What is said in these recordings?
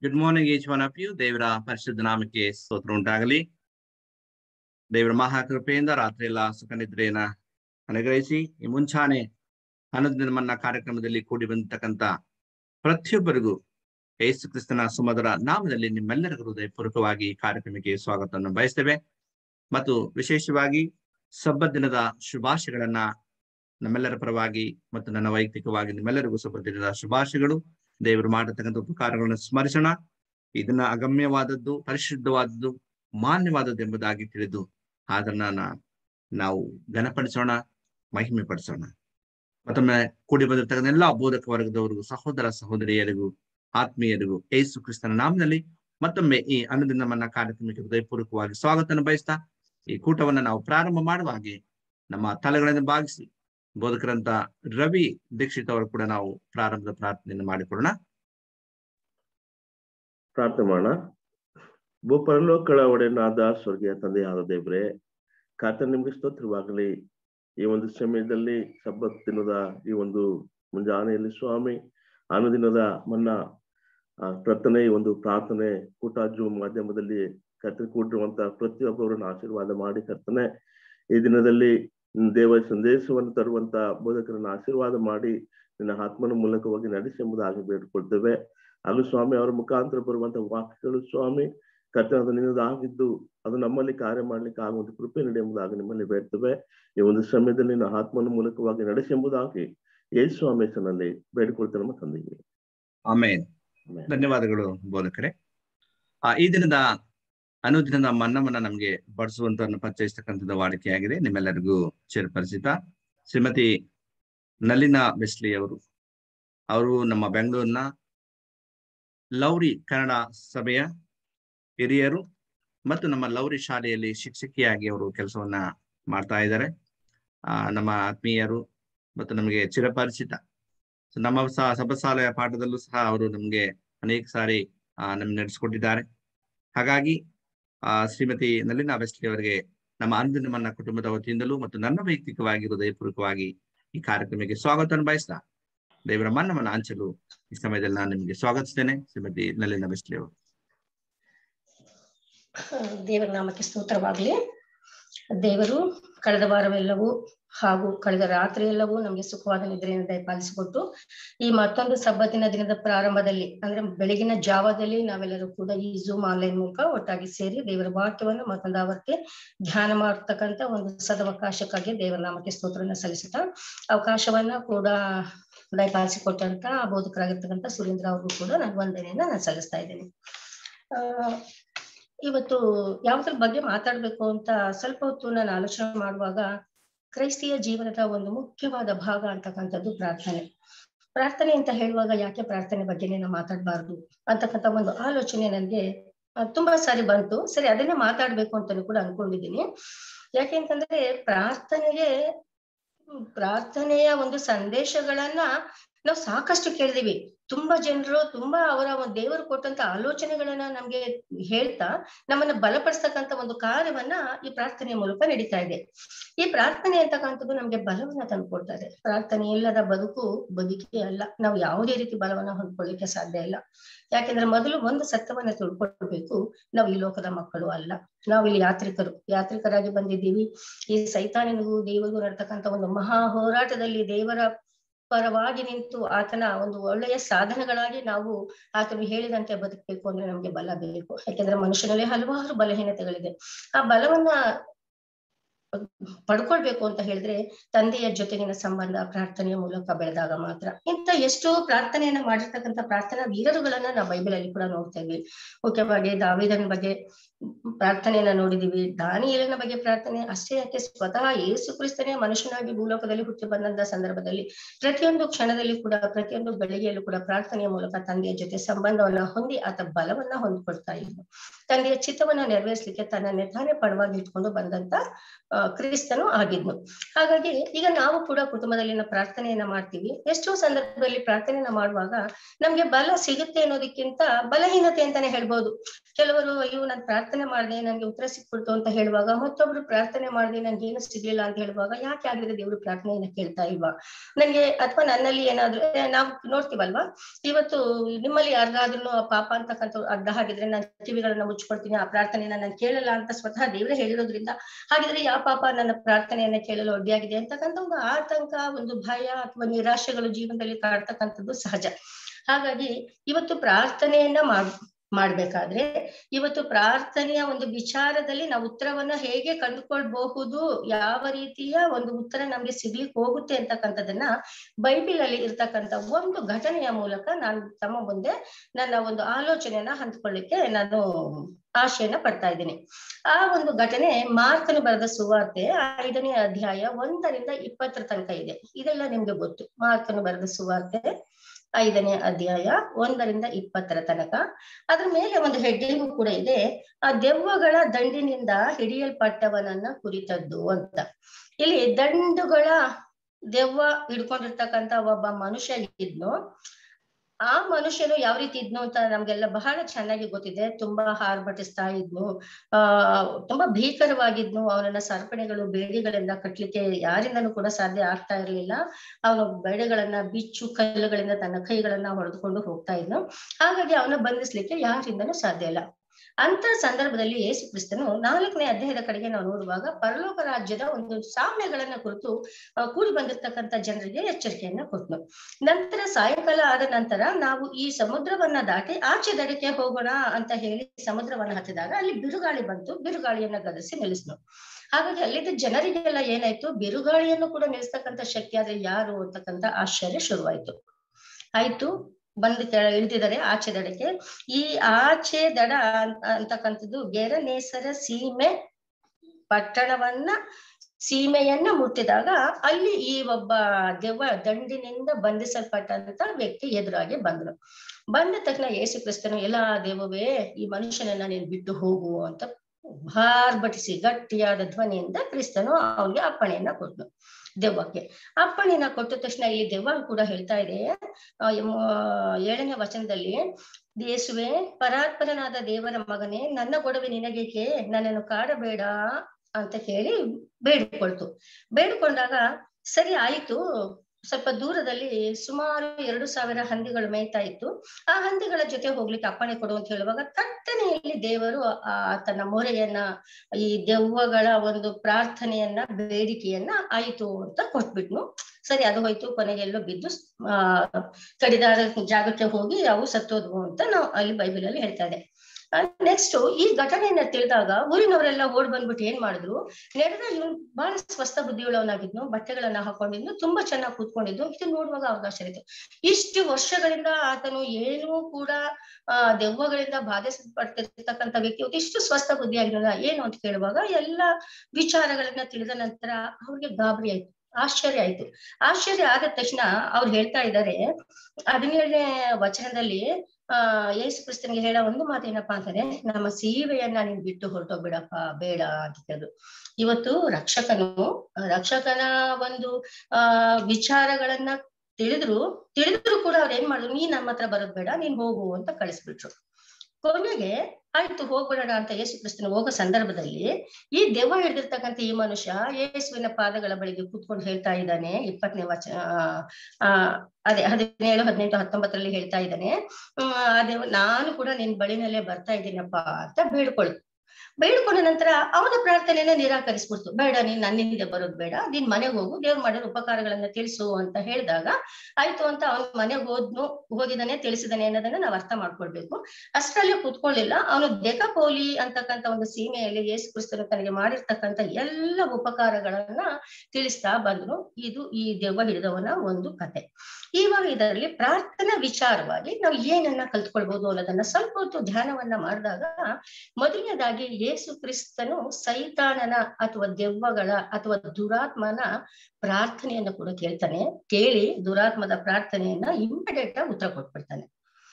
Good morning each one of you ದೇವರ ಪರಿಶುದ್ಧ ನಾಮಕ್ಕೆ ಸ್ತೋತ್ರ ಉಂಟಾಗಲಿ ದೇವರ ಮಹಾಕೃಪೆಯಿಂದ ರಾತ್ರಿ ಎಲ್ಲ ಸುಖ ನಿದ್ರೆಯನ್ನ ಅನುಗ್ರಹಿಸಿ ಈ ಮುಂಚಾನೆ ಹನ್ನೊಂದು ಮನ್ನ ಕಾರ್ಯಕ್ರಮದಲ್ಲಿ ಕೂಡಿ ಬಂದಿರ್ತಕ್ಕಂಥ ಪ್ರತಿಯೊಬ್ಬರಿಗೂ ಯೇಸು ಕ್ರಿಸ್ತನ ಸುಮಧುರ ನಾಮದಲ್ಲಿ ನಿಮ್ಮೆಲ್ಲರಿಗೂ ಹೃದಯಪೂರ್ವಕವಾಗಿ ಈ ಕಾರ್ಯಕ್ರಮಕ್ಕೆ ಸ್ವಾಗತವನ್ನು ಬಯಸ್ತೇವೆ ಮತ್ತು ವಿಶೇಷವಾಗಿ ಸಬ್ಬತ್ ದಿನದ ಶುಭಾಶಯಗಳನ್ನ ನಮ್ಮೆಲ್ಲರ ಪರವಾಗಿ ಮತ್ತು ನನ್ನ ವೈಯಕ್ತಿಕವಾಗಿ ನಿಮ್ಮೆಲ್ಲರಿಗೂ ಸಬ್ಬತ್ ದಿನದ ಶುಭಾಶಯಗಳು ದೇವರು ಮಾಡಿರ್ತಕ್ಕಂಥ ಉಪಕಾರಗಳನ್ನು ಸ್ಮರಿಸೋಣ ಇದನ್ನ ಅಗಮ್ಯವಾದದ್ದು ಪರಿಶುದ್ಧವಾದದ್ದು ಮಾನ್ಯವಾದದ್ದು ಎಂಬುದಾಗಿ ತಿಳಿದು ಅದನ್ನ ನಾವು ಘನಪಡಿಸೋಣ ಮಹಿಮೆ ಪಡಿಸೋಣ ಮತ್ತೊಮ್ಮೆ ಕೂಡಿ ಬಂದಿರ್ತಕ್ಕಂಥ ಎಲ್ಲಾ ಬೋಧಕ ವರ್ಗದವರಿಗೂ ಸಹೋದರ ಸಹೋದರಿಯರಿಗೂ ಆತ್ಮೀಯರಿಗೂ ಯೇಸು ಕ್ರಿಸ್ತನ ನಾಮದಲ್ಲಿ ಮತ್ತೊಮ್ಮೆ ಈ ಅನ್ನದಿಂದ ನಮ್ಮನ್ನ ಕಾರ್ಯಕ್ರಮಕ್ಕೆ ಹೃದಯಪೂರ್ವಕವಾಗಿ ಸ್ವಾಗತವನ್ನು ಬಯಸ್ತಾ ಈ ಕೂಟವನ್ನ ನಾವು ಪ್ರಾರಂಭ ಮಾಡುವ ಹಾಗೆ ನಮ್ಮ ತಲೆಗಳನ್ನು ಭಾಗಿಸಿ ಬೋಧಕರಂತ ರವಿ ದೀಕ್ಷಿತ್ ಅವರು ಕೂಡ ನಾವು ಪ್ರಾರಂಭದ ಪ್ರಾರ್ಥನೆಯನ್ನು ಮಾಡಿಕೊಳ್ಳೋಣ ಪ್ರಾರ್ಥನೆ ಮಾಡೋಣ ಭೂ ಪರಲೋಕಗಳ ಒಡೆಯನಾದ ಸ್ವರ್ಗೀಯ ತಂದೆಯಾದ ದೇವ್ರೆ ಕರ್ತನ ನಿಮ್ಗೆ ಸ್ತೋತ್ರವಾಗಲಿ ಈ ಒಂದು ಸಮಯದಲ್ಲಿ ಸಬ್ಬತ್ ದಿನದ ಈ ಒಂದು ಮುಂಜಾನೆಯಲ್ಲಿ ಸ್ವಾಮಿ ಅನುದಿನದ ಮನ್ನ ಪ್ರಾರ್ಥನೆ ಈ ಒಂದು ಪ್ರಾರ್ಥನೆ ಕೂಟ ಜೂಮ್ ಮಾಧ್ಯಮದಲ್ಲಿ ಕರ್ತನೆ ಕೂಡಿರುವಂತ ಪ್ರತಿಯೊಬ್ಬರನ್ನು ಆಶೀರ್ವಾದ ಮಾಡಿ ಕರ್ತನೆ ಈ ದಿನದಲ್ಲಿ ದೇವ ಸಂದೇಶವನ್ನು ತರುವಂತ ಬೋಧಕರನ್ನ ಆಶೀರ್ವಾದ ಮಾಡಿ ನಿನ್ನ ಆತ್ಮನ ಮೂಲಕವಾಗಿ ನಡೆಸಿ ಎಂಬುದಾಗಿ ಬೇಡ್ಕೊಳ್ತೇವೆ ಹಾಗೂ ಸ್ವಾಮಿ ಅವರ ಮುಖಾಂತರ ಬರುವಂತ ವಾಕ್ಯಗಳು ಸ್ವಾಮಿ ಕರ್ತನದ ನಿನ್ನದಾಗಿದ್ದು ಅದು ನಮ್ಮಲ್ಲಿ ಕಾರ್ಯ ಮಾಡ್ಲಿಕ್ಕೆ ಆಗುವಂತ ಕೃಪೆ ನೀಡಿ ಎಂಬುದಾಗಿ ನಿಮ್ಮಲ್ಲಿ ಬೇಡ್ತೇವೆ ಈ ಒಂದು ಸಮಯದಲ್ಲಿ ನಿನ್ನ ಆತ್ಮನ ಮೂಲಕವಾಗಿ ನಡೆಸಿ ಎಂಬುದಾಗಿ ಯೇಸು ಸ್ವಾಮೇಶನಲ್ಲಿ ಬೇಡಿಕೊಳ್ತೇವೆ ನಮ್ಮ ತಂದೆಗೆ ಆಮೇಲೆ ಧನ್ಯವಾದಗಳು ಬೋಧಕರೇ ಆ ಈ ದಿನದ ಅನುದಿನದ ಮನ್ನವನ್ನ ನಮ್ಗೆ ಬಡಿಸುವಂತ ಪರಿಚಯಿಸ್ತಕ್ಕಂಥದ್ದು ವಾಡಿಕೆಯಾಗಿದೆ ನಿಮ್ಮೆಲ್ಲರಿಗೂ ಚಿರಪರಿಚಿತ ಶ್ರೀಮತಿ ನಲಿನಾ ಬೆಸ್ಲಿ ಅವರು ಅವರು ನಮ್ಮ ಬೆಂಗಳೂರಿನ ಲೌರಿ ಕನ್ನಡ ಸಭೆಯ ಹಿರಿಯರು ಮತ್ತು ನಮ್ಮ ಲೌರಿ ಶಾಲೆಯಲ್ಲಿ ಶಿಕ್ಷಕಿಯಾಗಿ ಅವರು ಕೆಲಸವನ್ನ ಮಾಡ್ತಾ ಇದ್ದಾರೆ ಆ ನಮ್ಮ ಆತ್ಮೀಯರು ಮತ್ತು ನಮಗೆ ಚಿರಪರಿಚಿತ ನಮ್ಮ ಸಹ ಸಭಸಾಲೆಯ ಪಾಠದಲ್ಲೂ ಸಹ ಅವರು ನಮ್ಗೆ ಅನೇಕ ಸಾರಿ ಆ ನಮ್ಗೆ ನಡೆಸಿಕೊಟ್ಟಿದ್ದಾರೆ ಹಾಗಾಗಿ ಆ ಶ್ರೀಮತಿ ನಲಿನಾ ಬೆಸ್ಲಿ ಅವರಿಗೆ ನಮ್ಮ ಅಂದು ನಮ್ಮನ್ನ ಕುಟುಂಬದ ವತಿಯಿಂದಲೂ ಮತ್ತು ನನ್ನ ವೈಯಕ್ತಿಕವಾಗಿ ಹೃದಯಪೂರ್ವಕವಾಗಿ ಈ ಕಾರ್ಯಕ್ರಮಕ್ಕೆ ಸ್ವಾಗತವನ್ನು ಬಯಸ್ತಾ ದೇವರ ಮನ್ನವನ್ನ ಹಂಚಲು ಈ ಸಮಯದಲ್ಲಿ ನಾನು ನಿಮಗೆ ಸ್ವಾಗತಿಸ್ತೇನೆ ಶ್ರೀಮತಿ ನಲಿನಾ ಬೆಸ್ಲಿ ಅವರು ದೇವರ ನಾಮಕ್ಕೆ ಸ್ತೋತ್ರವಾಗ್ಲಿ ದೇವರು ಕಳೆದ ವಾರವೆಲ್ಲವೂ ಹಾಗೂ ಕಳೆದ ರಾತ್ರಿ ಎಲ್ಲವೂ ನಮಗೆ ಸುಖವಾದ ನಿದ್ರೆಯನ್ನು ದಯಪಾಲಿಸಿಕೊಟ್ಟು ಈ ಮತ್ತೊಂದು ಸಬ್ಬತ್ತಿನ ದಿನದ ಪ್ರಾರಂಭದಲ್ಲಿ ಅಂದ್ರೆ ಬೆಳಗಿನ ಜಾವದಲ್ಲಿ ನಾವೆಲ್ಲರೂ ಕೂಡ ಈ ಜೂಮ್ ಆನ್ಲೈನ್ ಮೂಲಕ ಒಟ್ಟಾಗಿ ಸೇರಿ ದೇವರ ವಾಕ್ಯವನ್ನು ಮತ್ತೊಂದು ಆವರ್ತಿ ಧ್ಯಾನ ಮಾಡತಕ್ಕಂತ ಒಂದು ಸದವಕಾಶಕ್ಕಾಗಿ ದೇವರ ನಾಮಕ್ಕೆ ಸ್ತೋತ್ರನ ಸಲ್ಲಿಸುತ್ತಾ ಅವಕಾಶವನ್ನ ಕೂಡ ದಯಪಾಲಿಸಿಕೊಟ್ಟಂತ ಬೋಧಕರಾಗಿರ್ತಕ್ಕಂಥ ಸುರೇಂದ್ರ ಅವ್ರಿಗೂ ಕೂಡ ನಾನು ವಂದನೆಯನ್ನ ನಾನು ಸಲ್ಲಿಸ್ತಾ ಇದ್ದೇನೆ ಆ ಇವತ್ತು ಯಾವ್ದ್ರ ಬಗ್ಗೆ ಮಾತಾಡ್ಬೇಕು ಅಂತ ಸ್ವಲ್ಪ ಹೊತ್ತು ನಾನು ಆಲೋಚನೆ ಮಾಡುವಾಗ ಕ್ರೈಸ್ತಿಯ ಜೀವನದ ಒಂದು ಮುಖ್ಯವಾದ ಭಾಗ ಅಂತಕ್ಕಂಥದ್ದು ಪ್ರಾರ್ಥನೆ ಪ್ರಾರ್ಥನೆ ಅಂತ ಹೇಳುವಾಗ ಯಾಕೆ ಪ್ರಾರ್ಥನೆ ಬಗ್ಗೆನೇ ನಾವು ಮಾತಾಡಬಾರ್ದು ಅಂತಕ್ಕಂಥ ಒಂದು ಆಲೋಚನೆ ನನಗೆ ತುಂಬಾ ಸಾರಿ ಬಂತು ಸರಿ ಅದನ್ನೇ ಮಾತಾಡ್ಬೇಕು ಅಂತಾನು ಕೂಡ ಅನ್ಕೊಂಡಿದ್ದೀನಿ ಯಾಕೆ ಅಂತಂದ್ರೆ ಪ್ರಾರ್ಥನೆಗೆ ಪ್ರಾರ್ಥನೆಯ ಒಂದು ಸಂದೇಶಗಳನ್ನ ನಾವು ಸಾಕಷ್ಟು ಕೇಳಿದೀವಿ ತುಂಬಾ ಜನರು ತುಂಬಾ ಅವರ ಒಂದು ದೇವರು ಕೊಟ್ಟಂತ ಆಲೋಚನೆಗಳನ್ನ ನಮ್ಗೆ ಹೇಳ್ತಾ ನಮ್ಮನ್ನ ಬಲಪಡಿಸ್ತಕ್ಕಂತ ಒಂದು ಕಾರ್ಯವನ್ನ ಈ ಪ್ರಾರ್ಥನೆಯ ಮೂಲಕ ನಡೀತಾ ಇದೆ ಈ ಪ್ರಾರ್ಥನೆ ಅಂತಕ್ಕಂಥದ್ದು ನಮ್ಗೆ ಬಲವನ್ನ ತಂದ್ಕೊಡ್ತಾರೆ ಪ್ರಾರ್ಥನೆ ಇಲ್ಲದ ಬದುಕು ಬದುಕೇ ಅಲ್ಲ ನಾವು ಯಾವುದೇ ರೀತಿ ಬಲವನ್ನ ಹೊಂದ್ಕೊಳ್ಳಿಕ್ಕೆ ಸಾಧ್ಯ ಇಲ್ಲ ಯಾಕೆಂದ್ರೆ ಮೊದಲು ಒಂದು ಸತ್ಯವನ್ನ ತಿಳ್ಕೊಳ್ಬೇಕು ನಾವು ಈ ಲೋಕದ ಮಕ್ಕಳು ಅಲ್ಲ ನಾವು ಇಲ್ಲಿ ಯಾತ್ರಿಕರು ಯಾತ್ರಿಕರಾಗಿ ಬಂದಿದ್ದೀವಿ ಈ ಸೈತಾನಿಗೂ ದೇವರಿಗೂ ನಡ್ತಕ್ಕಂಥ ಒಂದು ಮಹಾ ಹೋರಾಟದಲ್ಲಿ ದೇವರ ಪರವಾಗಿ ನಿಂತು ಆತನ ಒಂದು ಒಳ್ಳೆಯ ಸಾಧನಗಳಾಗಿ ನಾವು ಆತನು ಹೇಳಿದಂತೆ ಬದುಕಬೇಕು ಅಂದ್ರೆ ನಮ್ಗೆ ಬಲ ಬೇಕು ಯಾಕೆಂದ್ರೆ ಮನುಷ್ಯನಲ್ಲಿ ಹಲವಾರು ಬಲಹೀನತೆಗಳಿದೆ ಆ ಬಲವನ್ನ ಪಡ್ಕೊಳ್ಬೇಕು ಅಂತ ಹೇಳಿದ್ರೆ ತಂದೆಯ ಜೊತೆಗಿನ ಸಂಬಂಧ ಪ್ರಾರ್ಥನೆಯ ಮೂಲಕ ಬೆಳೆದಾಗ ಮಾತ್ರ ಇಂಥ ಎಷ್ಟೋ ಪ್ರಾರ್ಥನೆಯನ್ನ ಮಾಡಿರ್ತಕ್ಕಂಥ ಪ್ರಾರ್ಥನಾ ವೀರರುಗಳನ್ನ ನಾವು ಬೈಬಲ್ ಅಲ್ಲಿ ಕೂಡ ನೋಡ್ತಾ ಇದ್ವಿ ಮುಖ್ಯವಾಗಿ ದಾವಿದನ ಬಗ್ಗೆ ಪ್ರಾರ್ಥನೆಯನ್ನ ನೋಡಿದೀವಿ ದಾನಿಯಲನ ಬಗ್ಗೆ ಪ್ರಾರ್ಥನೆ ಅಷ್ಟೇ ಯಾಕೆ ಸ್ವತಃ ಯೇಸು ಕ್ರಿಸ್ತನೇ ಮನುಷ್ಯನಾಗಿ ಭೂಲೋಕದಲ್ಲಿ ಹುಟ್ಟಿ ಬಂದಂತ ಸಂದರ್ಭದಲ್ಲಿ ಪ್ರತಿಯೊಂದು ಕ್ಷಣದಲ್ಲಿ ಕೂಡ ಪ್ರತಿಯೊಂದು ಗಳಿಗೆಯಲ್ಲೂ ಕೂಡ ಪ್ರಾರ್ಥನೆಯ ಮೂಲಕ ತಂದೆಯ ಜೊತೆ ಸಂಬಂಧವನ್ನ ಹೊಂದಿ ಆತ ಬಲವನ್ನ ಹೊಂದ್ಕೊಡ್ತಾ ಇದ್ದ ತಂದೆಯ ಚಿತ್ತವನ್ನ ನೆರವೇರಿಸಲಿಕ್ಕೆ ತನ್ನನ್ನೇ ತಾನೇ ಪಣವಾಗಿ ಇಟ್ಕೊಂಡು ಬಂದಂತ ಆ ಕ್ರಿಸ್ತನು ಆಗಿದ್ನು ಹಾಗಾಗಿ ಈಗ ನಾವು ಕೂಡ ಕುಟುಂಬದಲ್ಲಿನ ಪ್ರಾರ್ಥನೆಯನ್ನ ಮಾಡ್ತೀವಿ ಎಷ್ಟೋ ಸಂದರ್ಭದಲ್ಲಿ ಪ್ರಾರ್ಥನೆಯನ್ನ ಮಾಡುವಾಗ ನಮ್ಗೆ ಬಲ ಸಿಗುತ್ತೆ ಅನ್ನೋದಕ್ಕಿಂತ ಬಲಹೀನತೆ ಅಂತಾನೆ ಹೇಳ್ಬೋದು ಕೆಲವರು ಅಯ್ಯೋ ನಾನು ಪ್ರಾರ್ಥನೆ ಮಾಡಿದೆ ನನ್ಗೆ ಉತ್ತರ ಸಿಕ್ಬಿಡ್ತು ಅಂತ ಹೇಳುವಾಗ ಮತ್ತೊಬ್ರು ಪ್ರಾರ್ಥನೆ ಮಾಡಿದೆ ನನ್ಗೆ ಏನು ಸಿಗ್ಲಿಲ್ಲ ಅಂತ ಹೇಳುವಾಗ ಯಾಕೆ ಆಗಿದ್ರೆ ದೇವ್ರು ಪ್ರಾರ್ಥನೆಯನ್ನ ಕೇಳ್ತಾ ಇಲ್ವಾ ನನ್ಗೆ ಅಥವಾ ನನ್ನಲ್ಲಿ ಏನಾದ್ರು ಏ, ನಾವು ನೋಡ್ತೀವಲ್ವಾ ಇವತ್ತು ನಿಮ್ಮಲ್ಲಿ ಯಾರಿಗಾದ್ರೂ ಪಾಪ ಅಂತಕ್ಕಂಥ ಅಡ್ಡ ಹಾಗಿದ್ರೆ ನಾನು ಕಿವಿಗಳನ್ನ ಮುಚ್ಕೊಳ್ತೀನಿ ಆ ಪ್ರಾರ್ಥನೆಯನ್ನ ನಾನು ಕೇಳಲ್ಲ ಅಂತ ಸ್ವತಃ ದೇವರೇ ಹೇಳಿರೋದ್ರಿಂದ ಹಾಗಿದ್ರೆ ಯಾವ ಪಾಪ ನನ್ನ ಪ್ರಾರ್ಥನೆಯನ್ನ ಕೇಳಲು ಅಡ್ಡಿಯಾಗಿದೆ ಅಂತಕ್ಕಂಥ ಒಂದು ಆತಂಕ ಒಂದು ಭಯ ಅಥವಾ ನಿರಾಶೆಗಳು ಜೀವನದಲ್ಲಿ ಕಾಡ್ತಕ್ಕಂಥದ್ದು ಸಹಜ ಹಾಗಾಗಿ ಇವತ್ತು ಪ್ರಾರ್ಥನೆಯನ್ನ ಮಾಡ್ ಮಾಡ್ಬೇಕಾದ್ರೆ ಇವತ್ತು ಪ್ರಾರ್ಥನೆಯ ಒಂದು ವಿಚಾರದಲ್ಲಿ ನಾವು ಉತ್ತರವನ್ನ ಹೇಗೆ ಕಂಡುಕೊಳ್ಬಹುದು ಯಾವ ರೀತಿಯ ಒಂದು ಉತ್ತರ ನಮ್ಗೆ ಸಿಗ್ಲಿಕ್ಕೆ ಹೋಗುತ್ತೆ ಅಂತಕ್ಕಂಥದ್ದನ್ನ ಬೈಬಿಲ್ ಅಲ್ಲಿ ಇರ್ತಕ್ಕಂಥ ಒಂದು ಘಟನೆಯ ಮೂಲಕ ನಾನು ತಮ್ಮ ಮುಂದೆ ನನ್ನ ಒಂದು ಆಲೋಚನೆಯನ್ನ ಹಂಚ್ಕೊಳ್ಳಿಕ್ಕೆ ನಾನು ಆಶೆಯನ್ನ ಪಡ್ತಾ ಇದ್ದೀನಿ ಆ ಒಂದು ಘಟನೆ ಮಾರ್ಕನು ಬರೆದ ಸುವಾರ್ತೆ ಐದನೇ ಅಧ್ಯಾಯ ಒಂದರಿಂದ ಇಪ್ಪತ್ತರ ತನಕ ಇದೆ ಇದೆಲ್ಲ ನಿಮ್ಗೆ ಗೊತ್ತು ಮಾರ್ಕನು ಬರೆದ ಸುವಾರ್ತೆ ಐದನೇ ಅಧ್ಯಾಯ ಒಂದರಿಂದ ಇಪ್ಪತ್ತರ ತನಕ ಅದ್ರ ಮೇಲೆ ಒಂದು ಹೆಡ್ಡಿಂಗು ಕೂಡ ಇದೆ ಆ ದೆವ್ವಗಳ ದಂಡಿನಿಂದ ಹಿಡಿಯಲ್ಪಟ್ಟವನನ್ನ ಕುರಿತದ್ದು ಅಂತ ಇಲ್ಲಿ ದಂಡುಗಳ ದೆವ್ವ ಹಿಡ್ಕೊಂಡಿರ್ತಕ್ಕಂತ ಒಬ್ಬ ಮನುಷ್ಯ ಇದ್ನು ಆ ಮನುಷ್ಯನು ಯಾವ ರೀತಿ ಇದ್ನು ಅಂತ ನಮ್ಗೆಲ್ಲ ಬಹಳ ಚೆನ್ನಾಗಿ ಗೊತ್ತಿದೆ ತುಂಬಾ ಹಾರ್ಬಟಿಸ್ತಾ ಇದ್ನು ಆ ತುಂಬಾ ಭೀಕರವಾಗಿದ್ನು ಅವನನ್ನ ಸರ್ಪಣೆಗಳು ಬೇಡಿಗಳಿಂದ ಕಟ್ಲಿಕ್ಕೆ ಯಾರಿಂದನೂ ಕೂಡ ಸಾಧ್ಯ ಆಗ್ತಾ ಇರ್ಲಿಲ್ಲ ಅವನು ಬೇಡೆಗಳನ್ನ ಬಿಚ್ಚು ಕಲ್ಲುಗಳಿಂದ ತನ್ನ ಕೈಗಳನ್ನ ಹೊಡೆದುಕೊಂಡು ಹೋಗ್ತಾ ಇದ್ನು ಹಾಗಾಗಿ ಅವನ ಬಂಧಿಸ್ಲಿಕ್ಕೆ ಯಾರಿಂದನೂ ಸಾಧ್ಯ ಇಲ್ಲ ಅಂತ ಸಂದರ್ಭದಲ್ಲಿ ಯೇಸು ಕ್ರಿಸ್ತನು ನಾಲ್ಕನೇ ಅಧ್ಯಾಯದ ಕಡೆಗೆ ನಾವು ನೋಡುವಾಗ ಪರಲೋಕ ರಾಜ್ಯದ ಒಂದು ಸಾಮ್ಯಗಳನ್ನ ಕುರಿತು ಆ, ಕೂಡಿ ಬಂದಿರ್ತಕ್ಕಂಥ ಜನರಿಗೆ ಎಚ್ಚರಿಕೆಯನ್ನ ಕೊಟ್ಟನು ನಂತರ ಸಾಯಂಕಾಲ ಆದ ನಂತರ ನಾವು ಈ ಸಮುದ್ರವನ್ನ ದಾಟಿ ಆಚೆ ದಡಕ್ಕೆ ಹೋಗೋಣ ಅಂತ ಹೇಳಿ ಸಮುದ್ರವನ್ನ ಹತ್ತಿದಾಗ ಅಲ್ಲಿ ಬಿರುಗಾಳಿ ಬಂತು ಬಿರುಗಾಳಿಯನ್ನ ಗದರಿಸಿ ನಿಲ್ಲಿಸ್ನು ಹಾಗಾಗಿ ಅಲ್ಲಿದ್ದ ಜನರಿಗೆಲ್ಲ ಏನಾಯ್ತು ಬಿರುಗಾಳಿಯನ್ನು ಕೂಡ ನಿಲ್ಲಿಸ್ತಕ್ಕಂಥ ಶಕ್ತಿ ಆದ್ರೆ ಯಾರು ಅಂತಕ್ಕಂಥ ಆಶ್ಚರ್ಯ ಶುರುವಾಯ್ತು ಆಯ್ತು ಬಂದು ತೆ- ಇಳಿದಿದ್ದಾರೆ ಆಚೆ ದಡಕ್ಕೆ ಈ ಆಚೆ ದಡ ಅಂತ- ಅಂತಕ್ಕಂಥದ್ದು ಗೆರನೇಸರ ಸೀಮೆ ಪಟ್ಟಣವನ್ನ ಸೀಮೆಯನ್ನ ಮುಟ್ಟಿದಾಗ ಅಲ್ಲಿ ಈ ಒಬ್ಬ ದೆವ್ವ ದಂಡಿನಿಂದ ಬಂಧಿಸಲ್ಪಟ್ಟಂತ ವ್ಯಕ್ತಿ ಎದುರಾಗಿ ಬಂದ್ರು ಬಂದ ತಕ್ಷಣ ಯೇಸು ಕ್ರಿಸ್ತನು ಎಲ್ಲ ದೇವವೇ ಈ ಮನುಷ್ಯನನ್ನ ನೀನು ಬಿಟ್ಟು ಹೋಗು ಅಂತ ಭಾರ್ಭಟಿಸಿ ಗಟ್ಟಿಯಾದ ಧ್ವನಿಯಿಂದ ಕ್ರಿಸ್ತನು ಅವನಿಗೆ ಅಪ್ಪಣೆಯನ್ನ ಕೊಟ್ನು ದೆವ್ವಕ್ಕೆ ಅಪ್ಪಣೆಯನ್ನ ಕೊಟ್ಟ ತಕ್ಷಣ ಇಲ್ಲಿ ದೆವ್ವ ಕೂಡ ಹೇಳ್ತಾ ಇದೆ ಆ, ಎಮ್- ಏಳನೇ ವಚನದಲ್ಲಿ ಯೇಸುವೆ ಪರಾತ್ಪರನಾದ ದೇವರ ಮಗನೇ ನನ್ನ ಗೊಡವೆ ನಿನಗೇಕೆ ನನ್ನನ್ನು ಕಾಡಬೇಡ ಅಂತ ಹೇಳಿ ಬೇಡಿಕೊಳ್ತು ಬೇಡಿಕೊಂಡಾಗ ಸರಿ ಆಯ್ತು ಸ್ವಲ್ಪ ದೂರದಲ್ಲಿ ಸುಮಾರು ಎರಡು ಸಾವಿರ ಹಂದಿಗಳು ಮೇಯ್ತಾ ಇತ್ತು ಆ ಹಂದಿಗಳ ಜೊತೆ ಹೋಗ್ಲಿಕ್ಕೆ ಅಪ್ಪಣೆ ಕೊಡು ಅಂತ ಹೇಳುವಾಗ ತಟ್ಟನೆಯಲ್ಲಿ ದೇವರು ಆ ತನ್ನ ಮೊರೆಯನ್ನ ಈ ದೆವ್ವಗಳ ಒಂದು ಪ್ರಾರ್ಥನೆಯನ್ನ ಬೇಡಿಕೆಯನ್ನ ಆಯ್ತು ಅಂತ ಕೊಟ್ಬಿಟ್ನು ಸರಿ ಅದು ಹೋಯ್ತು ಕೊನೆಗೆ ಎಲ್ಲೋ ಬಿದ್ದು ಆ ಕಡಿದಾದ ಜಾಗಕ್ಕೆ ಹೋಗಿ ಅವು ಸತ್ತೋದ್ವು ಅಂತ ನಾವು ಅಲ್ಲಿ ಬೈಬಲ್ ಅಲ್ಲಿ ಹೇಳ್ತಾ ಇದೆ ನೆಕ್ಸ್ಟ್ ಈ ಘಟನೆಯನ್ನ ತಿಳಿದಾಗ ಊರಿನವರೆಲ್ಲ ಓಡ್ ಬಂದ್ಬಿಟ್ಟು ಏನ್ ಮಾಡಿದ್ರು ನಡೆದ ಇವನು ಬಹಳ ಸ್ವಸ್ಥ ಬುದ್ಧಿಯುಳ್ಳವನಾಗಿದ್ನು ಬಟ್ಟೆಗಳನ್ನ ಹಾಕೊಂಡಿದ್ನು ತುಂಬಾ ಚೆನ್ನಾಗಿ ಕೂತ್ಕೊಂಡಿದ್ದು ಇದು ನೋಡುವಾಗ ಅವಕಾಶ ಇತ್ತು ಇಷ್ಟು ವರ್ಷಗಳಿಂದ ಆತನು ಏನೂ ಕೂಡ ಆ ದೆವ್ವಗಳಿಂದ ಬಾಧಿಸಲ್ಪಟ್ಟಿರ್ತಕ್ಕಂಥ ವ್ಯಕ್ತಿ ಇವತ್ತು ಇಷ್ಟು ಸ್ವಸ್ಥ ಬುದ್ಧಿಯಾಗಿರಲ್ಲ ಏನು ಅಂತ ಕೇಳುವಾಗ ಎಲ್ಲ ವಿಚಾರಗಳನ್ನ ತಿಳಿದ ನಂತರ ಅವ್ರಿಗೆ ಗಾಬರಿ ಆಯ್ತು ಆಶ್ಚರ್ಯ ಆಯ್ತು ಆಶ್ಚರ್ಯ ಆದ ತಕ್ಷಣ ಅವ್ರು ಹೇಳ್ತಾ ಇದ್ದಾರೆ ಹದಿನೇಳನೇ ವಚನದಲ್ಲಿ ಆ ಯೇಸು ಕ್ರಿಸ್ತನಿಗೆ ಹೇಳೋ ಒಂದು ಮಾತು ಏನಪ್ಪಾ ಅಂತಂದ್ರೆ ನಮ್ಮ ಸೀವೆಯನ್ನ ನೀನ್ ಬಿಟ್ಟು ಹೊರಟೋಗ್ಬಿಡಪ್ಪ ಬೇಡ ಅಂತ ಹೇಳಿದ್ರು ಇವತ್ತು ರಕ್ಷಕನು ರಕ್ಷಕನ ಒಂದು ಆ ವಿಚಾರಗಳನ್ನ ತಿಳಿದ್ರು ತಿಳಿದ್ರು ಕೂಡ ಅವ್ರು ಏನ್ ಮಾಡಿದ್ರು ನೀನ್ ನಮ್ಮ ಹತ್ರ ಬರೋದ್ ಬೇಡ ನೀನ್ ಹೋಗು ಅಂತ ಕಳಿಸ್ಬಿಟ್ರು ಕೊನೆಗೆ ಆಯ್ತು ಹೋಗ್ಬಿಡೋಣ ಅಂತ ಯೇಸು ಕ್ರಿಸ್ತನ ಹೋಗೋ ಸಂದರ್ಭದಲ್ಲಿ ಈ ದೆವ್ವ ಹಿಡಿದಿರ್ತಕ್ಕಂಥ ಈ ಮನುಷ್ಯ ಯೇಸುವಿನ ಪಾದಗಳ ಬಳಿಗೆ ಕೂತ್ಕೊಂಡು ಹೇಳ್ತಾ ಇದ್ದಾನೆ ಇಪ್ಪತ್ತನೇ ವಚ ಆ ಅದೇ ಹದಿನೇಳು ಹದಿನೆಂಟು ಹತ್ತೊಂಬತ್ತರಲ್ಲಿ ಹೇಳ್ತಾ ಇದ್ದಾನೆ ಹ್ಮ್ ಅದೇ ನಾನು ಕೂಡ ನಿನ್ ಬಳಿನಲ್ಲೇ ಬರ್ತಾ ಇದ್ದೀನಪ್ಪ ಅಂತ ಬೇಡ್ಕೊಳ್ತು ಬೇಡ್ಕೊಂಡ ನಂತರ ಅವನ ಪ್ರಾರ್ಥನೆಯನ್ನ ನಿರಾಕರಿಸ್ಬಿಡ್ತು ಬೇಡ ನೀನ್ ನನ್ನಿಂದ ಬರೋದು ಬೇಡ ನೀನ್ ಮನೆಗೆ ಹೋಗು ದೇವ್ರು ಮಾಡಿರೋ ಉಪಕಾರಗಳನ್ನ ತಿಳಿಸು ಅಂತ ಹೇಳಿದಾಗ ಆಯ್ತು ಅಂತ ಅವನ ಮನೆಗೆ ಹೋದ್ನು ಹೋಗಿದ್ದಾನೆ ತಿಳಿಸಿದಾನೆ ಅನ್ನೋದನ್ನ ನಾವ್ ಅರ್ಥ ಮಾಡ್ಕೊಳ್ಬೇಕು ಅಷ್ಟರಲ್ಲೇ ಕೂತ್ಕೊಳ್ಳಿಲ್ಲ ಅವನು ದೆಕಪೋಲಿ ಅಂತಕ್ಕಂಥ ಒಂದು ಸೀಮೆಯಲ್ಲಿ ಯೇಸು ಕ್ರಿಸ್ತನು ತನಗೆ ಮಾಡಿರ್ತಕ್ಕಂಥ ಎಲ್ಲ ಉಪಕಾರಗಳನ್ನ ತಿಳಿಸ್ತಾ ಬಂದ್ರು ಇದು ಈ ದೆವ್ವ ಹಿಡಿದವನ ಒಂದು ಕತೆ ಇವಾಗ ಇದರಲ್ಲಿ ಪ್ರಾರ್ಥನಾ ವಿಚಾರವಾಗಿ ನಾವು ಏನನ್ನ ಕಲ್ತ್ಕೊಳ್ಬಹುದು ಅನ್ನೋದನ್ನ ಸ್ವಲ್ಪ ಹೊತ್ತು ಧ್ಯಾನವನ್ನ ಮಾಡಿದಾಗ ಮೊದಲನೇದಾಗಿ ಯೇಸು ಕ್ರಿಸ್ತನು ಸೈತಾನನ ಅಥವಾ ದೆವ್ವಗಳ ಅಥವಾ ದುರಾತ್ಮನ ಪ್ರಾರ್ಥನೆಯನ್ನ ಕೂಡ ಕೇಳ್ತಾನೆ ಕೇಳಿ ದುರಾತ್ಮದ ಪ್ರಾರ್ಥನೆಯನ್ನ ಇಮಿಡಿಯೇಟ್ ಆಗಿ ಉತ್ತರ ಕೊಟ್ಬಿಡ್ತಾನೆ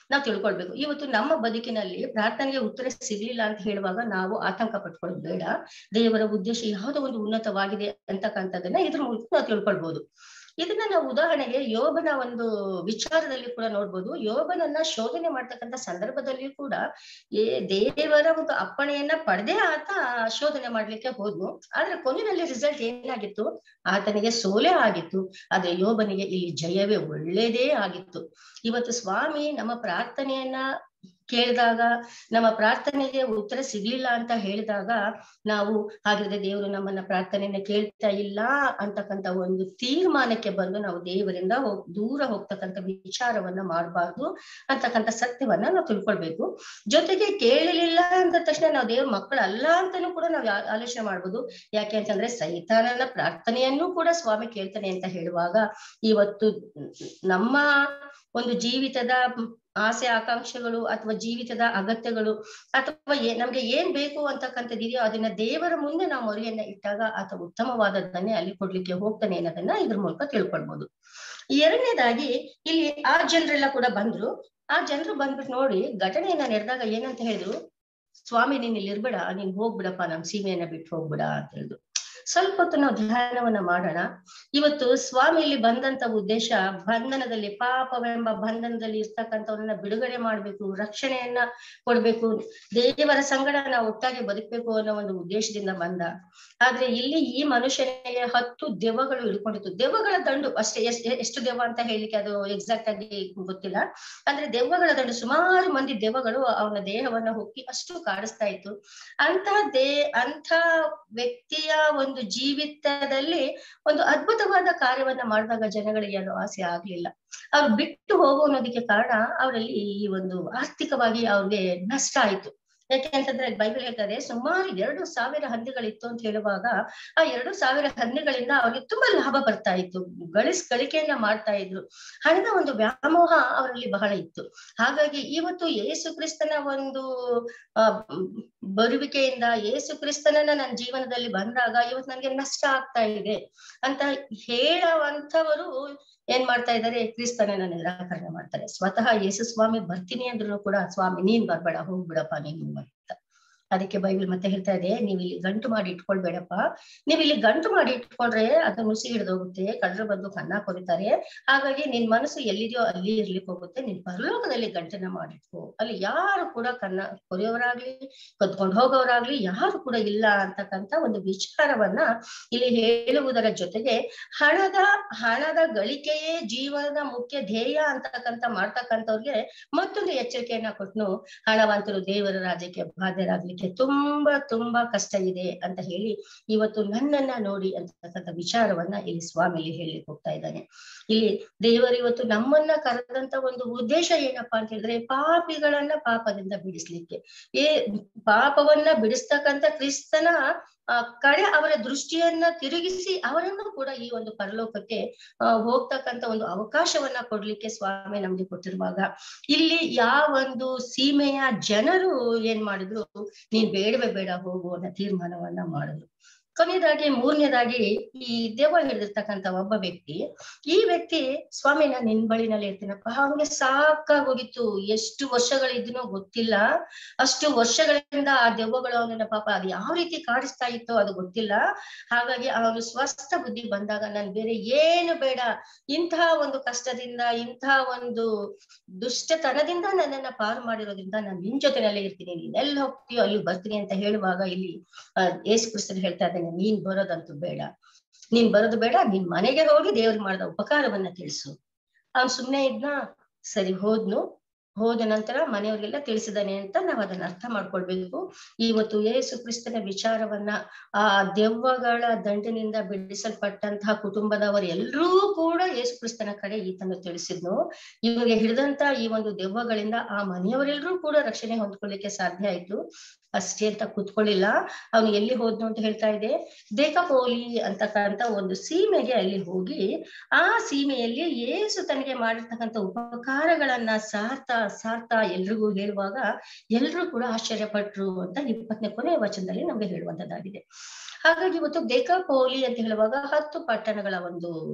ನಾವು ತಿಳ್ಕೊಳ್ಬೇಕು ಇವತ್ತು ನಮ್ಮ ಬದುಕಿನಲ್ಲಿ ಪ್ರಾರ್ಥನೆಗೆ ಉತ್ತರ ಸಿಗ್ಲಿಲ್ಲ ಅಂತ ಹೇಳುವಾಗ ನಾವು ಆತಂಕ ಪಟ್ಕೊಳ್ಳೋದು ಬೇಡ ದೇವರ ಉದ್ದೇಶ ಯಾವುದೋ ಒಂದು ಉನ್ನತವಾಗಿದೆ ಅಂತಕ್ಕಂಥದ್ದನ್ನ ಇದ್ರ ಮೂಲಕ ನಾವು ತಿಳ್ಕೊಳ್ಬಹುದು ಇದನ್ನ ನಾವು ಉದಾಹರಣೆಗೆ ಯೋಗನ ಒಂದು ವಿಚಾರದಲ್ಲಿ ಕೂಡ ನೋಡ್ಬೋದು ಯೋಗನನ್ನ ಶೋಧನೆ ಮಾಡ್ತಕ್ಕಂಥ ಸಂದರ್ಭದಲ್ಲಿ ಕೂಡ ಏ ದೇವರ ಒಂದು ಅಪ್ಪಣೆಯನ್ನ ಪಡೆದೇ ಆತ ಶೋಧನೆ ಮಾಡ್ಲಿಕ್ಕೆ ಹೋದ್ನು ಆದ್ರೆ ಕೊನೆಯಲ್ಲಿ ರಿಸಲ್ಟ್ ಏನಾಗಿತ್ತು ಆತನಿಗೆ ಸೋಲೆ ಆಗಿತ್ತು ಆದ್ರೆ ಯೋಬನಿಗೆ ಇಲ್ಲಿ ಜಯವೇ ಒಳ್ಳೇದೇ ಆಗಿತ್ತು ಇವತ್ತು ಸ್ವಾಮಿ ನಮ್ಮ ಪ್ರಾರ್ಥನೆಯನ್ನ ಕೇಳಿದಾಗ ನಮ್ಮ ಪ್ರಾರ್ಥನೆಗೆ ಉತ್ತರ ಸಿಗ್ಲಿಲ್ಲ ಅಂತ ಹೇಳಿದಾಗ ನಾವು ಹಾಗಿದ್ರೆ ದೇವರು ನಮ್ಮನ್ನ ಪ್ರಾರ್ಥನೆಯನ್ನ ಕೇಳ್ತಾ ಇಲ್ಲ ಅಂತಕ್ಕಂತ ಒಂದು ತೀರ್ಮಾನಕ್ಕೆ ಬಂದು ನಾವು ದೇವರಿಂದ ಹೋಗ್ ದೂರ ಹೋಗ್ತಕ್ಕಂಥ ವಿಚಾರವನ್ನ ಮಾಡಬಾರ್ದು ಅಂತಕ್ಕಂಥ ಸತ್ಯವನ್ನ ನಾವು ತಿಳ್ಕೊಳ್ಬೇಕು ಜೊತೆಗೆ ಕೇಳಲಿಲ್ಲ ಅಂದ ತಕ್ಷಣ ನಾವು ದೇವ್ರ ಮಕ್ಕಳಲ್ಲ ಅಂತಾನೂ ಕೂಡ ನಾವು ಯಾ- ಆಲೋಚನೆ ಮಾಡ್ಬೋದು ಯಾಕೆ ಅಂತಂದ್ರೆ ಸೈತಾನನ ಪ್ರಾರ್ಥನೆಯನ್ನು ಕೂಡ ಸ್ವಾಮಿ ಕೇಳ್ತಾನೆ ಅಂತ ಹೇಳುವಾಗ ಇವತ್ತು ನಮ್ಮ ಒಂದು ಜೀವಿತದ ಆಸೆ ಆಕಾಂಕ್ಷೆಗಳು ಅಥವಾ ಜೀವಿತದ ಅಗತ್ಯಗಳು ಅಥವಾ ಏ- ನಮ್ಗೆ ಏನ್ ಬೇಕು ಅಂತಕ್ಕಂಥದ್ದಿದೆಯೋ ಅದನ್ನ ದೇವರ ಮುಂದೆ ನಾವು ಮೊರೆಯನ್ನ ಇಟ್ಟಾಗ ಆತ ಉತ್ತಮವಾದದ್ದನ್ನೇ ಅಲ್ಲಿ ಕೊಡ್ಲಿಕ್ಕೆ ಹೋಗ್ತಾನೆ ಅನ್ನೋದನ್ನ ಇದ್ರ ಮೂಲಕ ತಿಳ್ಕೊಳ್ಬಹುದು ಎರಡನೇದಾಗಿ ಇಲ್ಲಿ ಆ ಜನರೆಲ್ಲ ಕೂಡ ಬಂದ್ರು ಆ ಜನರು ಬಂದ್ಬಿಟ್ಟು ನೋಡಿ ಘಟನೆಯನ್ನ ನಡೆದಾಗ ಏನಂತ ಹೇಳಿದ್ರು ಸ್ವಾಮಿ ನೀನ್ ಇಲ್ಲಿ ಇರ್ಬೇಡ ನೀನ್ ಹೋಗ್ಬಿಡಪ್ಪ ನಮ್ ಸೀಮೆಯನ್ನ ಬಿಟ್ಟು ಹೋಗ್ಬಿಡ ಅಂತ ಹೇಳಿದ್ರು ಸ್ವಲ್ಪ ಹೊತ್ತು ನಾವು ಧ್ಯಾನವನ್ನ ಮಾಡೋಣ ಇವತ್ತು ಸ್ವಾಮಿ ಇಲ್ಲಿ ಬಂದಂತ ಉದ್ದೇಶ ಬಂಧನದಲ್ಲಿ ಪಾಪವೆಂಬ ಬಂಧನದಲ್ಲಿ ಇರ್ತಕ್ಕಂಥವ್ರನ್ನ ಬಿಡುಗಡೆ ಮಾಡ್ಬೇಕು ರಕ್ಷಣೆಯನ್ನ ಕೊಡ್ಬೇಕು ದೇವರ ಸಂಗಡ ನಾವು ಒಟ್ಟಾಗಿ ಬದುಕ್ಬೇಕು ಅನ್ನೋ ಒಂದು ಉದ್ದೇಶದಿಂದ ಬಂದ ಆದ್ರೆ ಇಲ್ಲಿ ಈ ಮನುಷ್ಯನಿಗೆ ಹತ್ತು ದೆವ್ವಗಳು ಹಿಡ್ಕೊಂಡಿತ್ತು ದೆವ್ವಗಳ ದಂಡು ಅಷ್ಟೇ ಎಷ್ಟ್ ಎಷ್ಟು ದೆವ್ವ ಅಂತ ಹೇಳಿಕ್ಕೆ ಅದು ಎಕ್ಸಾಕ್ಟ್ ಆಗಿ ಗೊತ್ತಿಲ್ಲ ಅಂದ್ರೆ ದೆವ್ವಗಳ ದಂಡು ಸುಮಾರು ಮಂದಿ ದೆವ್ವಗಳು ಅವನ ದೇಹವನ್ನ ಹೊಕ್ಕಿ ಅಷ್ಟು ಕಾಡಿಸ್ತಾ ಇತ್ತು ಅಂತ ದೇ ಅಂತ ವ್ಯಕ್ತಿಯ ಒಂದು ಜೀವಿತದಲ್ಲಿ ಒಂದು ಅದ್ಭುತವಾದ ಕಾರ್ಯವನ್ನ ಮಾಡಿದಾಗ ಜನಗಳಿಗೆ ಅದು ಆಸೆ ಆಗ್ಲಿಲ್ಲ ಅವ್ರು ಬಿಟ್ಟು ಹೋಗೋ ಅನ್ನೋದಕ್ಕೆ ಕಾರಣ ಅವರಲ್ಲಿ ಈ ಒಂದು ಆರ್ಥಿಕವಾಗಿ ಅವ್ರಿಗೆ ನಷ್ಟ ಆಯ್ತು ಯಾಕೆ ಅಂತಂದ್ರೆ ಬೈಬಲ್ ಹೇಳ್ತಾರೆ ಸುಮಾರು ಎರಡು ಸಾವಿರ ಹಂದಿಗಳಿತ್ತು ಅಂತ ಹೇಳುವಾಗ ಆ ಎರಡು ಸಾವಿರ ಹಂದಿಗಳಿಂದ ಅವ್ರಿಗೆ ತುಂಬಾ ಲಾಭ ಬರ್ತಾ ಇತ್ತು ಗಳಿಸ್ ಗಳಿಕೆಯನ್ನ ಮಾಡ್ತಾ ಇದ್ರು ಹಣದ ಒಂದು ವ್ಯಾಮೋಹ ಅವರಲ್ಲಿ ಬಹಳ ಇತ್ತು ಹಾಗಾಗಿ ಇವತ್ತು ಯೇಸು ಕ್ರಿಸ್ತನ ಒಂದು ಆ ಬರುವಿಕೆಯಿಂದ ಯೇಸು ಕ್ರಿಸ್ತನನ್ನ ನನ್ನ ಜೀವನದಲ್ಲಿ ಬಂದಾಗ ಇವತ್ತು ನನಗೆ ನಷ್ಟ ಆಗ್ತಾ ಇದೆ ಅಂತ ಹೇಳುವಂಥವರು ಏನ್ ಮಾಡ್ತಾ ಇದ್ದಾರೆ ಕ್ರಿಸ್ತನನ್ನ ನಿರಾಕರಣೆ ಮಾಡ್ತಾರೆ ಸ್ವತಃ ಯೇಸು ಸ್ವಾಮಿ ಬರ್ತೀನಿ ಅಂದ್ರೂ ಕೂಡ ಸ್ವಾಮಿ ನೀನ್ ಬರ್ಬೇಡ ಹೋಗ್ಬಿಡಪ್ಪ ನೀನು ಅಂತ ಅದಕ್ಕೆ ಬೈಬಲ್ ಮತ್ತೆ ಹೇಳ್ತಾ ಇದೆ ನೀವ್ ಇಲ್ಲಿ ಗಂಟು ಮಾಡಿ ಇಟ್ಕೊಳ್ಬೇಡಪ್ಪ ನೀವ್ ಇಲ್ಲಿ ಗಂಟು ಮಾಡಿ ಇಟ್ಕೊಂಡ್ರೆ ಅದು ನುಸಿ ಹಿಡಿದೋಗುತ್ತೆ ಕಳ್ಳರು ಬಂದು ಕನ್ನ ಕೊರಿತಾರೆ ಹಾಗಾಗಿ ನಿನ್ ಮನಸ್ಸು ಎಲ್ಲಿದೆಯೋ ಅಲ್ಲಿ ಇರ್ಲಿಕ್ಕೆ ಹೋಗುತ್ತೆ ನೀನ್ ಪರಲೋಕದಲ್ಲಿ ಗಂಟನ ಮಾಡಿಟ್ಕೋ ಅಲ್ಲಿ ಯಾರು ಕೂಡ ಕನ್ನ ಕೊರಿಯೋರಾಗ್ಲಿ ಕದ್ಕೊಂಡು ಹೋಗೋರಾಗ್ಲಿ ಯಾರು ಕೂಡ ಇಲ್ಲ ಅಂತಕ್ಕಂತ ಒಂದು ವಿಚಾರವನ್ನ ಇಲ್ಲಿ ಹೇಳುವುದರ ಜೊತೆಗೆ ಹಣದ ಹಣದ ಗಳಿಕೆಯೇ ಜೀವನದ ಮುಖ್ಯ ಧ್ಯೇಯ ಅಂತಕ್ಕಂತ ಮಾಡ್ತಕ್ಕಂಥವ್ರಿಗೆ ಮತ್ತೊಂದು ಎಚ್ಚರಿಕೆಯನ್ನ ಕೊಟ್ನು ಹಣವಂತರು ದೇವರ ರಾಜ್ಯಕ್ಕೆ ಬಾಧ್ಯರಾಗ್ಲಿಕ್ಕೆ ತುಂಬಾ ತುಂಬಾ ಕಷ್ಟ ಇದೆ ಅಂತ ಹೇಳಿ ಇವತ್ತು ನನ್ನನ್ನ ನೋಡಿ ಅಂತಕ್ಕಂಥ ವಿಚಾರವನ್ನ ಇಲ್ಲಿ ಸ್ವಾಮಿಲಿ ಹೇಳಲಿಕ್ಕೆ ಹೋಗ್ತಾ ಇದ್ದಾನೆ ಇಲ್ಲಿ ದೇವರು ಇವತ್ತು ನಮ್ಮನ್ನ ಕರೆದಂತ ಒಂದು ಉದ್ದೇಶ ಏನಪ್ಪಾ ಅಂತ ಹೇಳಿದ್ರೆ ಪಾಪಿಗಳನ್ನ ಪಾಪದಿಂದ ಬಿಡಿಸ್ಲಿಕ್ಕೆ ಏ ಪಾಪವನ್ನ ಬಿಡಿಸ್ತಕ್ಕಂಥ ಕ್ರಿಸ್ತನ ಆ ಕಡೆ ಅವರ ದೃಷ್ಟಿಯನ್ನ ತಿರುಗಿಸಿ ಅವರನ್ನು ಕೂಡ ಈ ಒಂದು ಪರಲೋಕಕ್ಕೆ ಆ ಹೋಗ್ತಕ್ಕಂತ ಒಂದು ಅವಕಾಶವನ್ನ ಕೊಡ್ಲಿಕ್ಕೆ ಸ್ವಾಮಿ ನಮ್ಗೆ ಕೊಟ್ಟಿರುವಾಗ ಇಲ್ಲಿ ಯಾವೊಂದು ಸೀಮೆಯ ಜನರು ಏನ್ ಮಾಡಿದ್ರು ನೀನ್ ಬೇಡವೇ ಬೇಡ ಹೋಗು ಅನ್ನೋ ತೀರ್ಮಾನವನ್ನ ಮಾಡಿದ್ರು ಕೊನೆಯದಾಗಿ ಮೂರನೇದಾಗಿ ಈ ದೆವ್ವ ಹಿಡಿದಿರ್ತಕ್ಕಂತ ಒಬ್ಬ ವ್ಯಕ್ತಿ ಈ ವ್ಯಕ್ತಿ ಸ್ವಾಮಿ ನಾನ್ ನಿನ್ ಬಳಿನಲ್ಲಿ ಇರ್ತೀನಪ್ಪ ಅವನಿಗೆ ಸಾಕಾಗೋಗಿತ್ತು ಎಷ್ಟು ವರ್ಷಗಳಿದ್ನೋ ಗೊತ್ತಿಲ್ಲ ಅಷ್ಟು ವರ್ಷಗಳಿಂದ ಆ ದೆವ್ವಗಳು ಅವನನ್ನ ಪಾಪ ಅದು ಯಾವ ರೀತಿ ಕಾಡಿಸ್ತಾ ಇತ್ತೋ ಅದು ಗೊತ್ತಿಲ್ಲ ಹಾಗಾಗಿ ಅವನು ಸ್ವಸ್ಥ ಬುದ್ಧಿ ಬಂದಾಗ ನಾನು ಬೇರೆ ಏನು ಬೇಡ ಇಂತಹ ಒಂದು ಕಷ್ಟದಿಂದ ಇಂತಹ ಒಂದು ದುಷ್ಟತನದಿಂದ ನನ್ನನ್ನ ಪಾರು ಮಾಡಿರೋದ್ರಿಂದ ನಾನು ನಿನ್ ಜೊತೆನಲ್ಲೇ ಇರ್ತೀನಿ ನೀನ್ ಎಲ್ಲಿ ಹೋಗ್ತೀಯೋ ಅಲ್ಲಿ ಬರ್ತೀನಿ ಅಂತ ಹೇಳುವಾಗ ಇಲ್ಲಿ ಆ ಯೇಸು ಕ್ರಿಸ್ತನ್ ಹೇಳ್ತಾ ಇದ್ದಾನೆ ನೀನ್ ಬರೋದಂತೂ ಬೇಡ ನೀನ್ ಬರೋದು ಬೇಡ ನಿನ್ ಮನೆಗೆ ಹೋಗಿ ದೇವ್ರಿಗೆ ಮಾಡಿದ ಉಪಕಾರವನ್ನ ತಿಳಿಸು ಅವ್ನ್ ಸುಮ್ನೆ ಇದ್ನ ಸರಿ ಹೋದ್ನು ಹೋದ ನಂತರ ಮನೆಯವರಿಗೆಲ್ಲ ತಿಳಿಸಿದಾನೆ ಅಂತ ನಾವ್ ಅದನ್ನ ಅರ್ಥ ಮಾಡ್ಕೊಳ್ಬೇಕು ಇವತ್ತು ಯೇಸು ಕ್ರಿಸ್ತನ ವಿಚಾರವನ್ನ ಆ ದೆವ್ವಗಳ ದಂಡಿನಿಂದ ಬಿಡಿಸಲ್ಪಟ್ಟಂತಹ ಕುಟುಂಬದವರು ಎಲ್ಲರೂ ಕೂಡ ಯೇಸು ಕ್ರಿಸ್ತನ ಕಡೆ ಈತನ್ನು ತಿಳಿಸಿದ್ನು ಇವ್ರಿಗೆ ಹಿಡಿದಂತ ಈ ಒಂದು ದೆವ್ವಗಳಿಂದ ಆ ಮನೆಯವರೆಲ್ಲರೂ ಕೂಡ ರಕ್ಷಣೆ ಹೊಂದ್ಕೊಳ್ಳಿಕ್ಕೆ ಸಾಧ್ಯ ಆಯ್ತು ಅಷ್ಟೇ ಅಂತ ಕೂತ್ಕೊಳ್ಳಿಲ್ಲ ಅವನು ಎಲ್ಲಿ ಹೋದ್ನು ಅಂತ ಹೇಳ್ತಾ ಇದೆ ದೇಕಪೋಲಿ ಅಂತಕ್ಕಂತ ಒಂದು ಸೀಮೆಗೆ ಅಲ್ಲಿ ಹೋಗಿ ಆ ಸೀಮೆಯಲ್ಲಿ ಏಸು ತನಗೆ ಮಾಡಿರ್ತಕ್ಕಂಥ ಉಪಕಾರಗಳನ್ನ ಸಾರ್ತಾ ಸಾರ್ತಾ ಎಲ್ರಿಗೂ ಹೇಳುವಾಗ ಎಲ್ರೂ ಕೂಡ ಆಶ್ಚರ್ಯಪಟ್ರು ಅಂತ ಇಪ್ಪತ್ತನೇ ಕೊನೆಯ ವಚನದಲ್ಲಿ ನಮ್ಗೆ ಹೇಳುವಂತದ್ದಾಗಿದೆ ಹಾಗಾಗಿ ಇವತ್ತು ದೇಕಾಪೋಲಿ ಅಂತ ಹೇಳುವಾಗ ಹತ್ತು ಪಟ್ಟಣಗಳ ಒಂದು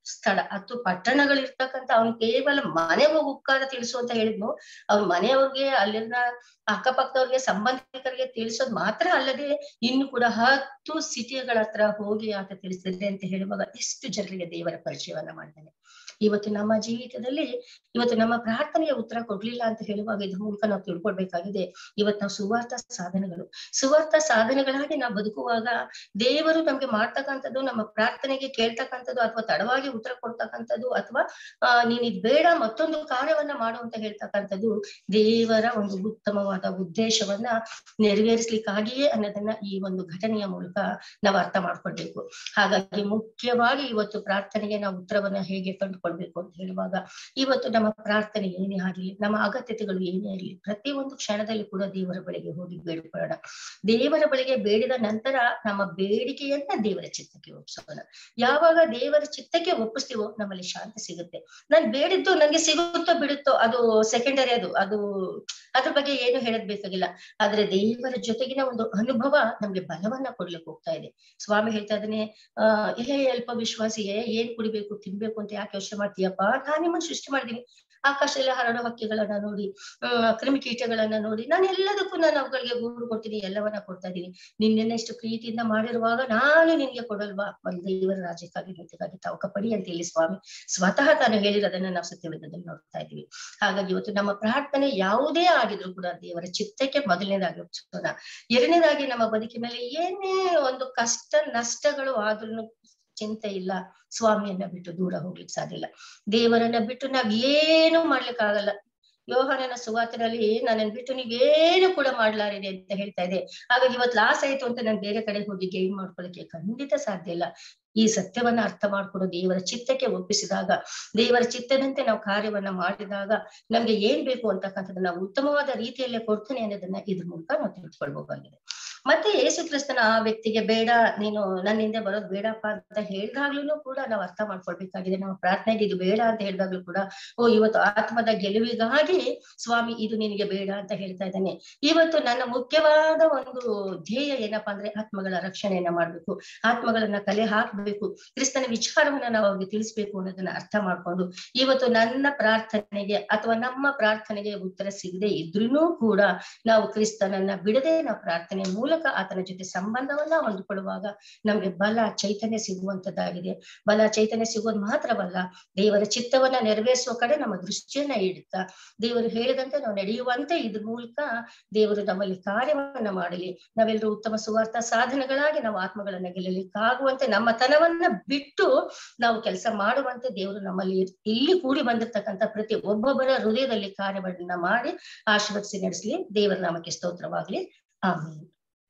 ಸ್ಥಳ ಹತ್ತು ಪಟ್ಟಣಗಳಿರ್ತಕ್ಕಂಥ ಅವ್ನು ಕೇವಲ ಮನೆಗೆ ಹೋಗಿ ಉಪಕಾರ ತಿಳಿಸು ಅಂತ ಹೇಳಿದ್ನು ಅವ್ನ ಮನೆಯವ್ರಿಗೆ ಅಲ್ಲಿನ ಅಕ್ಕಪಕ್ಕದವ್ರಿಗೆ ಸಂಬಂಧಿಕರಿಗೆ ತಿಳಿಸೋದು ಮಾತ್ರ ಅಲ್ಲದೆ ಇನ್ನು ಕೂಡ ಹತ್ತು ಸಿಟಿಗಳ ಹತ್ರ ಹೋಗಿ ಆತ ತಿಳಿಸಿದ್ರೆ ಅಂತ ಹೇಳುವಾಗ ಎಷ್ಟು ಜನರಿಗೆ ದೇವರ ಪರಿಚಯವನ್ನ ಮಾಡಿದ್ದಾನೆ ಇವತ್ತು ನಮ್ಮ ಜೀವಿತದಲ್ಲಿ ಇವತ್ತು ನಮ್ಮ ಪ್ರಾರ್ಥನೆಗೆ ಉತ್ತರ ಕೊಡ್ಲಿಲ್ಲ ಅಂತ ಹೇಳುವಾಗ ಇದ್ರ ಮೂಲಕ ನಾವು ತಿಳ್ಕೊಳ್ಬೇಕಾಗಿದೆ ಇವತ್ತು ನಾವು ಸುವಾರ್ಥ ಸಾಧನೆಗಳು ಸುವಾರ್ಥ ಸಾಧನೆಗಳಾಗಿ ನಾವು ಬದುಕುವಾಗ ದೇವರು ನಮ್ಗೆ ಮಾಡ್ತಕ್ಕಂಥದ್ದು ನಮ್ಮ ಪ್ರಾರ್ಥನೆಗೆ ಕೇಳ್ತಕ್ಕಂಥದ್ದು ಅಥವಾ ತಡವಾಗಿ ಉತ್ತರ ಕೊಡ್ತಕ್ಕಂಥದ್ದು ಅಥವಾ ಆ ನೀನ್ ಇದ್ ಬೇಡ ಮತ್ತೊಂದು ಕಾರ್ಯವನ್ನ ಮಾಡು ಅಂತ ಹೇಳ್ತಕ್ಕಂಥದ್ದು ದೇವರ ಒಂದು ಉತ್ತಮವಾದ ಉದ್ದೇಶವನ್ನ ನೆರವೇರಿಸ್ಲಿಕ್ಕಾಗಿಯೇ ಅನ್ನೋದನ್ನ ಈ ಒಂದು ಘಟನೆಯ ಮೂಲಕ ನಾವು ಅರ್ಥ ಮಾಡ್ಕೊಳ್ಬೇಕು ಹಾಗಾಗಿ ಮುಖ್ಯವಾಗಿ ಇವತ್ತು ಪ್ರಾರ್ಥನೆಗೆ ನಾವು ಉತ್ತರವನ್ನ ಹೇಗೆ ಕಂಡುಕೊಳ್ಬೇಕು ಅಂತ ಹೇಳುವಾಗ ಇವತ್ತು ನಮ್ಮ ಪ್ರಾರ್ಥನೆ ಏನೇ ಆಗಲಿ ನಮ್ಮ ಅಗತ್ಯತೆಗಳು ಏನೇ ಇರಲಿ ಪ್ರತಿಯೊಂದು ಕ್ಷಣದಲ್ಲಿ ಕೂಡ ದೇವರ ಬಳಿಗೆ ಹೋಗಿ ಬೇಡಿಕೊಳ್ಳೋಣ ದೇವರ ಬಳಿಗೆ ಬೇಡಿದ ನಂತರ ನಮ್ಮ ಬೇಡಿಕೆಯನ್ನ ದೇವರ ಚಿತ್ತಕ್ಕೆ ಒಪ್ಪಿಸೋಣ ಯಾವಾಗ ದೇವರ ಚಿತ್ತಕ್ಕೆ ಒಪ್ಪಿಸ್ತೀವೋ ನಮ್ಮಲ್ಲಿ ಶಾಂತಿ ಸಿಗುತ್ತೆ ನಾನ್ ಬೇಡಿದ್ದು ನಂಗೆ ಸಿಗುತ್ತೋ ಬಿಡುತ್ತೋ ಅದು ಸೆಕೆಂಡರಿ ಅದು ಅದು ಅದ್ರ ಬಗ್ಗೆ ಏನು ಹೇಳದ್ ಬೇಕಾಗಿಲ್ಲ ಆದ್ರೆ ದೇವರ ಜೊತೆಗಿನ ಒಂದು ಅನುಭವ ನಮ್ಗೆ ಬಲವನ್ನ ಕೊಡ್ಲಿಕ್ಕೆ ಹೋಗ್ತಾ ಇದೆ ಸ್ವಾಮಿ ಹೇಳ್ತಾ ಇದ್ದಾನೆ ಆ ಏ ಅಲ್ಪ ವಿಶ್ವಾಸಿಯೇ ಏನ್ ಕುಡಿಬೇಕು ತಿನ್ಬೇಕು ಅಂತ ಯಾಕೆ ಯೋಚನೆ ಮಾಡ್ತೀಯಪ್ಪ ನಾನ್ ನಿಮ್ಮನ್ನ ಸೃಷ್ಟಿ ಮಾಡಿದೀನಿ ಆಕಾಶದಲ್ಲಿ ಹರಡೋ ಹಕ್ಕಿಗಳನ್ನ ನೋಡಿ ಅಹ್ ಕ್ರಿಮಿಕೀಟಗಳನ್ನ ನೋಡಿ ನಾನು ಎಲ್ಲದಕ್ಕೂ ನಾನು ಅವುಗಳಿಗೆ ಗೂಡು ಕೊಡ್ತೀನಿ ಎಲ್ಲವನ್ನ ಕೊಡ್ತಾ ಇದ್ದೀನಿ ನಿನ್ನೆನ್ನ ಇಷ್ಟು ಪ್ರೀತಿಯಿಂದ ಮಾಡಿರುವಾಗ ನಾನು ನಿನ್ಗೆ ಕೊಡಲ್ವಾ ಒಂದು ದೇವರ ರಾಜ್ಯಕ್ಕಾಗಿ ನೀತಿಗಾಗಿ ತಾವು ಪಡಿ ಅಂತ ಹೇಳಿ ಸ್ವಾಮಿ ಸ್ವತಃ ತಾನು ಹೇಳಿರೋದನ್ನ ನಾವು ಸತ್ಯವೇದದಲ್ಲಿ ನೋಡ್ತಾ ಇದ್ದೀವಿ ಹಾಗಾಗಿ ಇವತ್ತು ನಮ್ಮ ಪ್ರಾರ್ಥನೆ ಯಾವುದೇ ಆಗಿದ್ರು ಕೂಡ ದೇವರ ಚಿತ್ತಕ್ಕೆ ಮೊದಲನೇದಾಗಿ ಒಪ್ಪಿಸೋಣ ಎರಡನೇದಾಗಿ ನಮ್ಮ ಬದುಕಿನಲ್ಲಿ ಏನೇ ಒಂದು ಕಷ್ಟ ನಷ್ಟಗಳು ಆದ್ರೂ ಚಿಂತೆ ಇಲ್ಲ ಸ್ವಾಮಿಯನ್ನ ಬಿಟ್ಟು ದೂರ ಹೋಗ್ಲಿಕ್ಕೆ ಸಾಧ್ಯ ಇಲ್ಲ ದೇವರನ್ನ ಬಿಟ್ಟು ನಾವ್ ಏನು ಮಾಡ್ಲಿಕ್ಕೆ ಆಗಲ್ಲ ಯೋಹಾನನ ಸುವಾರ್ತೆನಲ್ಲಿ ನನ್ನನ್ನು ಬಿಟ್ಟು ನೀವೇನು ಕೂಡ ಮಾಡ್ಲಾರಿದೆ ಅಂತ ಹೇಳ್ತಾ ಇದೆ ಹಾಗಾಗಿ ಇವತ್ತು ಲಾಸ್ ಆಯ್ತು ಅಂತ ನಾನು ಬೇರೆ ಕಡೆ ಹೋಗಿ ಗೇಮ್ ಮಾಡ್ಕೊಳ್ಳಿಕ್ಕೆ ಖಂಡಿತ ಸಾಧ್ಯ ಇಲ್ಲ ಈ ಸತ್ಯವನ್ನ ಅರ್ಥ ಮಾಡ್ಕೊಂಡು ದೇವರ ಚಿತ್ತಕ್ಕೆ ಒಪ್ಪಿಸಿದಾಗ ದೇವರ ಚಿತ್ತದಂತೆ ನಾವು ಕಾರ್ಯವನ್ನ ಮಾಡಿದಾಗ ನಮ್ಗೆ ಏನ್ ಬೇಕು ಅಂತಕ್ಕಂಥದ್ದು ನಾವು ಉತ್ತಮವಾದ ರೀತಿಯಲ್ಲೇ ಕೊಡ್ತೇನೆ ಅನ್ನೋದನ್ನ ಇದ್ರ ಮೂಲಕ ನಾವು ತಿಳ್ಕೊಳ್ಬೇಕಾಗಿದೆ ಮತ್ತೆ ಯೇಸು ಕ್ರಿಸ್ತನ ಆ ವ್ಯಕ್ತಿಗೆ ಬೇಡ ನೀನು ನನ್ನಿಂದ ಬರೋದು ಬೇಡಪ್ಪ ಅಂತ ಹೇಳಿದಾಗ್ಲೂ ಕೂಡ ನಾವು ಅರ್ಥ ಮಾಡ್ಕೊಳ್ಬೇಕಾಗಿದೆ ನಮ್ಮ ಪ್ರಾರ್ಥನೆಗೆ ಇದು ಬೇಡ ಅಂತ ಹೇಳಿದಾಗ್ಲೂ ಕೂಡ ಓ ಇವತ್ತು ಆತ್ಮದ ಗೆಲುವಿಗಾಗಿ ಸ್ವಾಮಿ ಇದು ನಿನಗೆ ಬೇಡ ಅಂತ ಹೇಳ್ತಾ ಇದ್ದಾನೆ ಇವತ್ತು ನನ್ನ ಮುಖ್ಯವಾದ ಒಂದು ಧ್ಯೇಯ ಏನಪ್ಪಾ ಅಂದ್ರೆ ಆತ್ಮಗಳ ರಕ್ಷಣೆಯನ್ನ ಮಾಡ್ಬೇಕು ಆತ್ಮಗಳನ್ನ ಕಲೆ ಹಾಕ್ಬೇಕು ಕ್ರಿಸ್ತನ ವಿಚಾರವನ್ನ ನಾವು ಅವ್ರಿಗೆ ತಿಳಿಸ್ಬೇಕು ಅನ್ನೋದನ್ನ ಅರ್ಥ ಮಾಡ್ಕೊಂಡು ಇವತ್ತು ನನ್ನ ಪ್ರಾರ್ಥನೆಗೆ ಅಥವಾ ನಮ್ಮ ಪ್ರಾರ್ಥನೆಗೆ ಉತ್ತರ ಸಿಗದೆ ಇದ್ರೂ ಕೂಡ ನಾವು ಕ್ರಿಸ್ತನನ್ನ ಬಿಡದೆ ನಾವು ಪ್ರಾರ್ಥನೆ ಮೂಲಕ ಆತನ ಜೊತೆ ಸಂಬಂಧವನ್ನ ಹೊಂದ್ಕೊಳ್ಳುವಾಗ ನಮ್ಗೆ ಬಲ ಚೈತನ್ಯ ಸಿಗುವಂತದ್ದಾಗಿದೆ ಬಲ ಚೈತನ್ಯ ಸಿಗೋದು ಮಾತ್ರವಲ್ಲ ದೇವರ ಚಿತ್ತವನ್ನ ನೆರವೇರಿಸುವ ಕಡೆ ನಮ್ಮ ದೃಷ್ಟಿಯನ್ನ ಇಡುತ್ತಾ ದೇವರು ಹೇಳಿದಂತೆ ನಾವು ನಡೆಯುವಂತೆ ಇದ್ರ ಮೂಲಕ ದೇವರು ನಮ್ಮಲ್ಲಿ ಕಾರ್ಯವನ್ನ ಮಾಡಲಿ ನಾವೆಲ್ಲರೂ ಉತ್ತಮ ಸುವಾರ್ಥ ಸಾಧನೆಗಳಾಗಿ ನಾವು ಆತ್ಮಗಳನ್ನ ಗೆಲ್ಲಲಿಕ್ಕಾಗುವಂತೆ ನಮ್ಮ ತನವನ್ನ ಬಿಟ್ಟು ನಾವು ಕೆಲಸ ಮಾಡುವಂತೆ ದೇವರು ನಮ್ಮಲ್ಲಿ ಇಲ್ಲಿ ಕೂಡಿ ಬಂದಿರ್ತಕ್ಕಂಥ ಪ್ರತಿ ಒಬ್ಬೊಬ್ಬರ ಹೃದಯದಲ್ಲಿ ಕಾರ್ಯವನ್ನ ಮಾಡಿ ಆಶೀರ್ವದಿಸಿ ನಡೆಸಲಿ ದೇವರ ನಾಮಕ್ಕೆ ಸ್ತೋತ್ರವಾಗ್ಲಿ ಆಮೇಲೆ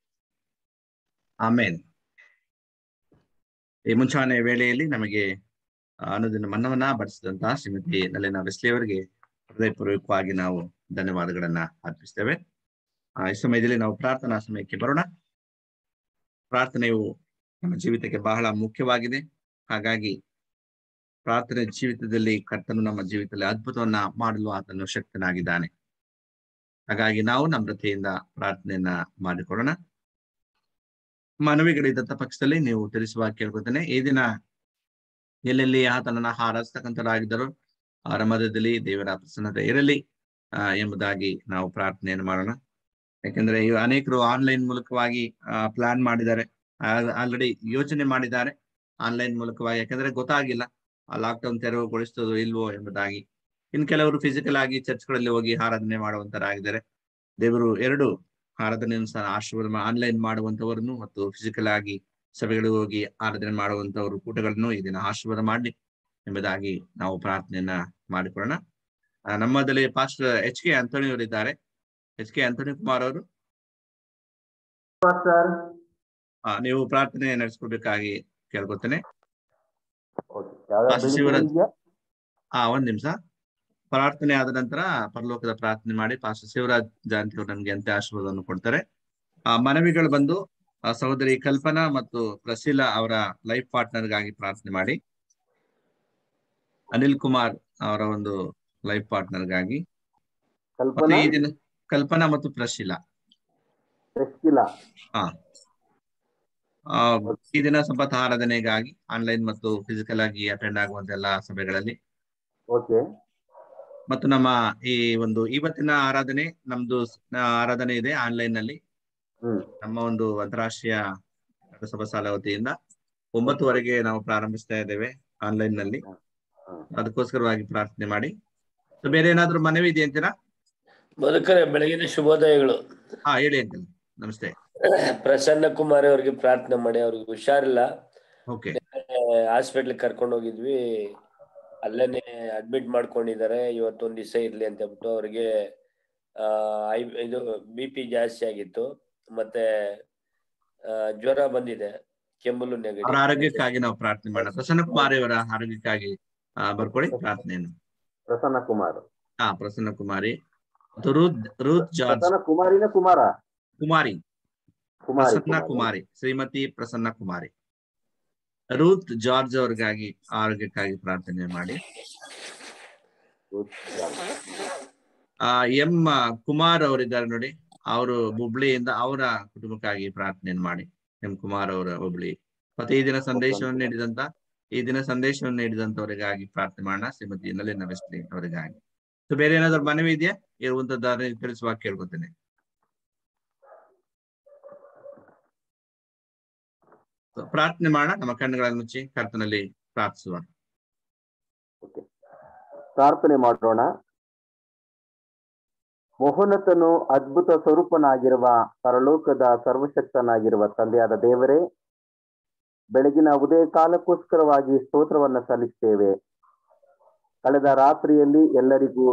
ಆಮೇನ್ ಈ ಮುಂಚಾನೆ ವೇಳೆಯಲ್ಲಿ ನಮಗೆ ಅನುದಿನ ಮನ್ನವನ್ನ ಬಡಿಸಿದಂತಹ ಶ್ರೀಮತಿ ನಲಿನ ವೆಸ್ಲಿ ಅವರಿಗೆ ಹೃದಯಪೂರ್ವಕವಾಗಿ ನಾವು ಧನ್ಯವಾದಗಳನ್ನ ಅರ್ಪಿಸ್ತೇವೆ ಆ ಈ ಸಮಯದಲ್ಲಿ ನಾವು ಪ್ರಾರ್ಥನಾ ಸಮಯಕ್ಕೆ ಬರೋಣ ಪ್ರಾರ್ಥನೆಯು ನಮ್ಮ ಜೀವಿತಕ್ಕೆ ಬಹಳ ಮುಖ್ಯವಾಗಿದೆ ಹಾಗಾಗಿ ಪ್ರಾರ್ಥನೆ ಜೀವಿತದಲ್ಲಿ ಕರ್ತನು ನಮ್ಮ ಜೀವಿತದಲ್ಲಿ ಅದ್ಭುತವನ್ನ ಮಾಡಲು ಆತನು ಶಕ್ತನಾಗಿದ್ದಾನೆ ಹಾಗಾಗಿ ನಾವು ನಮ್ರತೆಯಿಂದ ಪ್ರಾರ್ಥನೆಯನ್ನ ಮಾಡಿಕೊಡೋಣ ಮನವಿಗಳಿದ್ದಂತ ಪಕ್ಷದಲ್ಲಿ ನೀವು ತಿಳಿಸುವ ಕೇಳ್ಕೊತೇನೆ ಈ ದಿನ ಎಲ್ಲೆಲ್ಲಿ ಆತನನ್ನ ಹಾರೈಸ್ತಕ್ಕಂಥರಾಗಿದ್ದರು ಅವರ ಮಧ್ಯದಲ್ಲಿ ದೇವರ ಪ್ರಸನ್ನತೆ ಇರಲಿ ಆ ಎಂಬುದಾಗಿ ನಾವು ಪ್ರಾರ್ಥನೆಯನ್ನು ಮಾಡೋಣ ಯಾಕೆಂದ್ರೆ ಇವ ಅನೇಕರು ಆನ್ಲೈನ್ ಮೂಲಕವಾಗಿ ಪ್ಲಾನ್ ಮಾಡಿದ್ದಾರೆ ಆಲ್ರೆಡಿ ಯೋಚನೆ ಮಾಡಿದ್ದಾರೆ ಆನ್ಲೈನ್ ಮೂಲಕವಾಗಿ ಯಾಕಂದ್ರೆ ಗೊತ್ತಾಗಿಲ್ಲ ಆ ಲಾಕ್ಡೌನ್ ತೆರವುಗೊಳಿಸ್ತದೋ ಇಲ್ವೋ ಎಂಬುದಾಗಿ ಇನ್ನು ಕೆಲವರು ಫಿಸಿಕಲ್ ಆಗಿ ಚರ್ಚ್ಗಳಲ್ಲಿ ಹೋಗಿ ಆರಾಧನೆ ಮಾಡುವಂತರಾಗಿದ್ದಾರೆ ದೇವರು ಎರಡು ಆರಾಧನೆಯನ್ನು ಸಹ ಆಶೀರ್ವಾದ ಆನ್ಲೈನ್ ಮಾಡುವಂತವರನ್ನು ಮತ್ತು ಫಿಸಿಕಲ್ ಆಗಿ ಸಭೆಗಳಿಗೆ ಹೋಗಿ ಆರಾಧನೆ ಮಾಡುವಂತವರು ಕೂಟಗಳನ್ನು ಈ ದಿನ ಆಶೀರ್ವಾದ ಮಾಡಲಿ ಎಂಬುದಾಗಿ ನಾವು ಪ್ರಾರ್ಥನೆಯನ್ನ ಮಾಡಿಕೊಳ್ಳೋಣ ನಮ್ಮದಲ್ಲಿ ಪಾಸ್ಟರ್ ಎಚ್ ಕೆ ಅಂತೋಣಿ ಅವರಿದ್ದಾರೆ ಎಚ್ ಕೆ ಅಂತೋಣಿ ಕುಮಾರ್ ಅವರು ಆ ನೀವು ಪ್ರಾರ್ಥನೆ ನಡೆಸ್ಕೊಡ್ಬೇಕಾಗಿ ಕೇಳ್ಕೊತೇನೆ ಹಾ ಒಂದ್ ನಿಮಿಷ ಪ್ರಾರ್ಥನೆ ಆದ ನಂತರ ಪರಲೋಕದ ಪ್ರಾರ್ಥನೆ ಮಾಡಿ ಪಾಸ್ಟರ್ ಶಿವರಾಜ್ ಜಾಂತಿ ಅವರು ನಮ್ಗೆ ಅಂತ್ಯ ಆಶೀರ್ವಾದವನ್ನು ಕೊಡ್ತಾರೆ ಆ ಮನವಿಗಳು ಬಂದು ಆ ಸಹೋದರಿ ಕಲ್ಪನಾ ಮತ್ತು ಪ್ರಸೀಲಾ ಅವರ ಲೈಫ್ ಪಾರ್ಟ್ನರ್ಗಾಗಿ ಪ್ರಾರ್ಥನೆ ಮಾಡಿ ಅನಿಲ್ ಕುಮಾರ್ ಅವರ ಒಂದು ಲೈಫ್ ಪಾರ್ಟ್ನರ್ಗಾಗಿ ಮತ್ತೆ ಈ ದಿನ ಕಲ್ಪನಾ ಮತ್ತು ಪ್ರಶೀಲಾ ಹಾ ಆ, ಈ ದಿನ ಸಬ್ಬತ್ ಆರಾಧನೆಗಾಗಿ ಆನ್ಲೈನ್ ಮತ್ತು ಫಿಸಿಕಲ್ ಆಗಿ ಅಟೆಂಡ್ ಆಗುವಂತ ಎಲ್ಲಾ ಸಭೆಗಳಲ್ಲಿ ಓಕೆ ಮತ್ತು ನಮ್ಮ ಈ ಒಂದು ಇವತ್ತಿನ ಆರಾಧನೆ ನಮ್ದು ಸ್- ಆರಾಧನೆ ಇದೆ ಆನ್ಲೈನ್ ನಲ್ಲಿ ಹ್ಮ್ ನಮ್ಮ ಒಂದು ಅಂತಾರಾಷ್ಟ್ರೀಯ ಸಭಾ ಶಾಲೆ ವತಿಯಿಂದ ಒಂಬತ್ತುವರೆಗೆ ನಾವು ಪ್ರಾರಂಭಿಸ್ತಾ ಇದ್ದೇವೆ ಆನ್ಲೈನ್ ನಲ್ಲಿ ಹ್ಮ್. ಅದಕ್ಕೋಸ್ಕರವಾಗಿ ಪ್ರಾರ್ಥನೆ ಮಾಡಿ So, ಬೇರೆ ಏನಾದ್ರು ಮನವಿ ಇದೆ ಅಂತೀರಾ ಬದುಕರೆ ಬೆಳಗಿನ ಶುಭೋದಯಗಳು ಹಾ ಹೇಳಿ ಅಂಕಲ್ ನಮಸ್ತೆ ಪ್ರಸನ್ನ ಕುಮಾರ್ ಅವ್ರಿಗೆ ಪ್ರಾರ್ಥನೆ ಮಾಡಿ ಅವ್ರಿಗೆ ಹುಷಾರಿಲ್ಲ ಓಕೆ ಹಾಸ್ಪಿಟ್ಲ್ ಕರ್ಕೊಂಡು ಹೋಗಿದ್ವಿ ಅಲ್ಲೇನೆ ಅಡ್ಮಿಟ್ ಮಾಡ್ಕೊಂಡಿದ್ದಾರೆ ಇವತ್ತೊಂದ್ ದಿವಸ ಇರ್ಲಿ ಅಂತ ಹೇಳ್ಬಿಟ್ಟು ಅವ್ರಿಗೆ ಆ ಐ ಇದು ಬಿ ಪಿ ಜಾಸ್ತಿ ಆಗಿತ್ತು ಮತ್ತೆ ಆ, ಜ್ವರ ಬಂದಿದೆ ಕೆಮ್ಮಲು ಅವರ ನೆಗಡಿ ಆರೋಗ್ಯಕ್ಕಾಗಿ ನಾವು ಪ್ರಾರ್ಥನೆ ಮಾಡೋಣ ಪ್ರಸನ್ನ ಕುಮಾರಿ ಅವರ ಆರೋಗ್ಯಕ್ಕಾಗಿ ಆ, ಬರ್ಕೊಳ್ಳಿ ಪ್ರಾರ್ಥನೆಯನ್ನು ಪ್ರಸನ್ನ ಕುಮಾರ್ ಹಾ ಪ್ರಸನ್ನ ಕುಮಾರಿ ಮತ್ತು ರೂತ್ ರೂತ್ ಜಾರ್ಜ್ ಪ್ರಸನ್ನ ಕುಮಾರಿನ ಕುಮಾರ ಕುಮಾರಿ ಕುಮಾರಿ ಪ್ರಸನ್ನ ಕುಮಾರಿ ಶ್ರೀಮತಿ ಪ್ರಸನ್ನ ಕುಮಾರಿ ರೂತ್ ಜಾರ್ಜ್ ಅವ್ರಿಗಾಗಿ ಆರೋಗ್ಯಕ್ಕಾಗಿ ಪ್ರಾರ್ಥನೆ ಮಾಡಿ ಆ ಎಂ ಕುಮಾರ್ ಅವರಿದ್ದಾರೆ ನೋಡಿ ಅವರು ಹುಬ್ಳಿಯಿಂದ ಅವರ ಕುಟುಂಬಕ್ಕಾಗಿ ಪ್ರಾರ್ಥನೆ ಮಾಡಿ ಎಂ ಕುಮಾರ್ ಅವರ ಹುಬ್ಳಿ ಮತ್ತೆ ಈ ದಿನ ಸಂದೇಶವನ್ನು ನೀಡಿದಂತ ಈ ದಿನ ಸಂದೇಶವನ್ನು ನೀಡಿದಂತವರಿಗಾಗಿ ಪ್ರಾರ್ಥನೆ ಮಾಡೋಣ ಶ್ರೀಮತಿ ನಲಿನ ವೆಸ್ಲಿ ಅವರಿಗಾಗಿ ಸೊ ಬೇರೆ ಏನಾದ್ರು ಮನವಿ ಇದೆಯಾ ಇರುವಂತದ್ದಾದ್ರೆ ತಿಳಿಸುವಾಗ ಕೇಳ್ಕೊತೇನೆ So, ಪ್ರಾರ್ಥನೆ ಮಾಡೋಣ ನಮ್ಮ ಕಣ್ಣುಗಳನ್ನು ಮುಚ್ಚಿ ಕರ್ತನಲ್ಲಿ ಪ್ರಾರ್ಥಿಸುವ ಪ್ರಾರ್ಥನೆ ಮಾಡೋಣ ಮಹೋನ್ನತನು ಅದ್ಭುತ ಸ್ವರೂಪನಾಗಿರುವ ಪರಲೋಕದ ಸರ್ವಶಕ್ತನಾಗಿರುವ ತಂದೆಯಾದ ದೇವರೇ ಬೆಳಗಿನ ಉದಯ ಕಾಲಕ್ಕೋಸ್ಕರವಾಗಿ ಸ್ತೋತ್ರವನ್ನ ಸಲ್ಲಿಸ್ತೇವೆ ಕಳೆದ ರಾತ್ರಿಯಲ್ಲಿ ಎಲ್ಲರಿಗೂ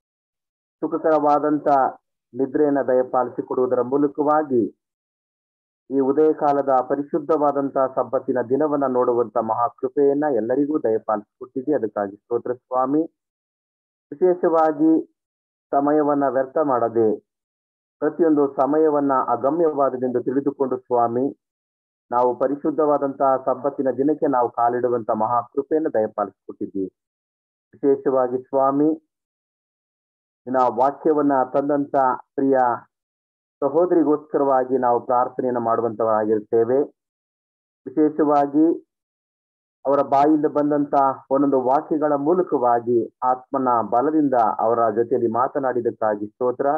ಸುಖಕರವಾದಂತ ನಿದ್ರೆಯನ್ನ ದಯಪಾಲಿಸಿಕೊಡುವುದರ ಮೂಲಕವಾಗಿ ಈ ಉದಯ ಕಾಲದ ಪರಿಶುದ್ಧವಾದಂತಹ ಸಬ್ಬತ್ತಿನ ದಿನವನ್ನ ನೋಡುವಂತ ಮಹಾಕೃಪೆಯನ್ನ ಎಲ್ಲರಿಗೂ ದಯಪಾಲಿಸಿಕೊಟ್ಟಿದೆ ಅದಕ್ಕಾಗಿ ಸ್ತೋತ್ರ ಸ್ವಾಮಿ ವಿಶೇಷವಾಗಿ ಸಮಯವನ್ನ ವ್ಯರ್ಥ ಮಾಡದೆ ಪ್ರತಿಯೊಂದು ಸಮಯವನ್ನ ಅಗಮ್ಯವಾದದೆಂದು ತಿಳಿದುಕೊಂಡು ಸ್ವಾಮಿ ನಾವು ಪರಿಶುದ್ಧವಾದಂತಹ ಸಬ್ಬತ್ತಿನ ದಿನಕ್ಕೆ ನಾವು ಕಾಲಿಡುವಂತ ಮಹಾಕೃಪೆಯನ್ನು ದಯಪಾಲಿಸಿಕೊಟ್ಟಿದ್ದೀವಿ ವಿಶೇಷವಾಗಿ ಸ್ವಾಮಿ ನಿನ್ನ ವಾಕ್ಯವನ್ನ ತಂದಂತ ಪ್ರಿಯ ಸಹೋದರಿಗೋಸ್ಕರವಾಗಿ ನಾವು ಪ್ರಾರ್ಥನೆಯನ್ನು ಮಾಡುವಂತವರಾಗಿರ್ತೇವೆ ವಿಶೇಷವಾಗಿ ಅವರ ಬಾಯಿಂದ ಬಂದಂತ ಒಂದೊಂದು ವಾಕ್ಯಗಳ ಮೂಲಕವಾಗಿ ಆತ್ಮನ ಬಲದಿಂದ ಅವರ ಜೊತೆಯಲ್ಲಿ ಮಾತನಾಡಿದಕ್ಕಾಗಿ ಸ್ತೋತ್ರ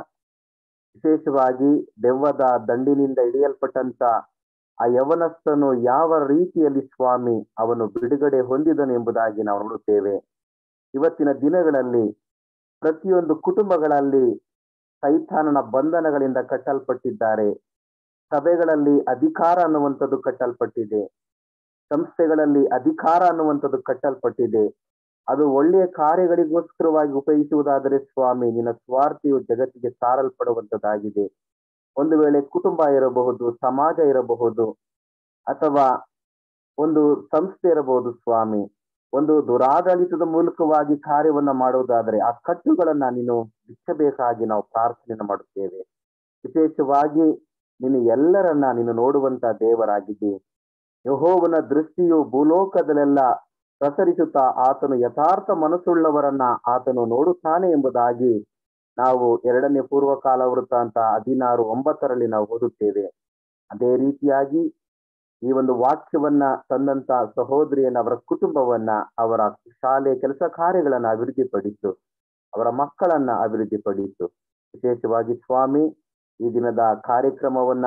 ವಿಶೇಷವಾಗಿ ದೆವ್ವದ ದಂಡಿನಿಂದ ಹಿಡಿಯಲ್ಪಟ್ಟಂತ ಆ ಯವನಸ್ಥನು ಯಾವ ರೀತಿಯಲ್ಲಿ ಸ್ವಾಮಿ ಅವನು ಬಿಡುಗಡೆ ಹೊಂದಿದನು ಎಂಬುದಾಗಿ ನಾವು ನೋಡುತ್ತೇವೆ ಇವತ್ತಿನ ದಿನಗಳಲ್ಲಿ ಪ್ರತಿಯೊಂದು ಕುಟುಂಬಗಳಲ್ಲಿ ಸೈತಾನನ ಬಂಧನಗಳಿಂದ ಕಟ್ಟಲ್ಪಟ್ಟಿದ್ದಾರೆ ಸಭೆಗಳಲ್ಲಿ ಅಧಿಕಾರ ಅನ್ನುವಂಥದ್ದು ಕಟ್ಟಲ್ಪಟ್ಟಿದೆ ಸಂಸ್ಥೆಗಳಲ್ಲಿ ಅಧಿಕಾರ ಅನ್ನುವಂಥದ್ದು ಕಟ್ಟಲ್ಪಟ್ಟಿದೆ ಅದು ಒಳ್ಳೆಯ ಕಾರ್ಯಗಳಿಗೋಸ್ಕರವಾಗಿ ಉಪಯೋಗಿಸುವುದಾದರೆ ಸ್ವಾಮಿ ನಿನ್ನ ಸ್ವಾರ್ಥಿಯು ಜಗತ್ತಿಗೆ ಸಾರಲ್ಪಡುವಂತದ್ದಾಗಿದೆ ಒಂದು ವೇಳೆ ಕುಟುಂಬ ಇರಬಹುದು ಸಮಾಜ ಇರಬಹುದು ಅಥವಾ ಒಂದು ಸಂಸ್ಥೆ ಇರಬಹುದು ಸ್ವಾಮಿ ಒಂದು ದುರಾಡಳಿತದ ಮೂಲಕವಾಗಿ ಕಾರ್ಯವನ್ನ ಮಾಡುವುದಾದರೆ ಆ ಕಟ್ಟುಗಳನ್ನ ನೀನು ಬಿಚ್ಚಬೇಕಾಗಿ ನಾವು ಪ್ರಾರ್ಥನೆಯನ್ನು ಮಾಡುತ್ತೇವೆ ವಿಶೇಷವಾಗಿ ನೀನು ಎಲ್ಲರನ್ನ ನೀನು ನೋಡುವಂತ ದೇವರಾಗಿದ್ದಿ ಯಹೋವನ ದೃಷ್ಟಿಯು ಭೂಲೋಕದಲ್ಲೆಲ್ಲ ಪ್ರಸರಿಸುತ್ತಾ ಆತನು ಯಥಾರ್ಥ ಮನಸ್ಸುಳ್ಳವರನ್ನ ಆತನು ನೋಡುತ್ತಾನೆ ಎಂಬುದಾಗಿ ನಾವು ಎರಡನೇ ಪೂರ್ವಕಾಲ ವೃತ್ತಾಂತ ಹದಿನಾರು ಒಂಬತ್ತರಲ್ಲಿ ನಾವು ಓದುತ್ತೇವೆ ಅದೇ ರೀತಿಯಾಗಿ ಈ ಒಂದು ವಾಕ್ಯವನ್ನ ತಂದಂತ ಸಹೋದರಿಯನ್ನ ಅವರ ಕುಟುಂಬವನ್ನ ಅವರ ಶಾಲೆ ಕೆಲಸ ಕಾರ್ಯಗಳನ್ನ ಅಭಿವೃದ್ಧಿಪಡಿಸು ಅವರ ಮಕ್ಕಳನ್ನ ಅಭಿವೃದ್ಧಿಪಡಿಸು ವಿಶೇಷವಾಗಿ ಸ್ವಾಮಿ ಈ ದಿನದ ಕಾರ್ಯಕ್ರಮವನ್ನ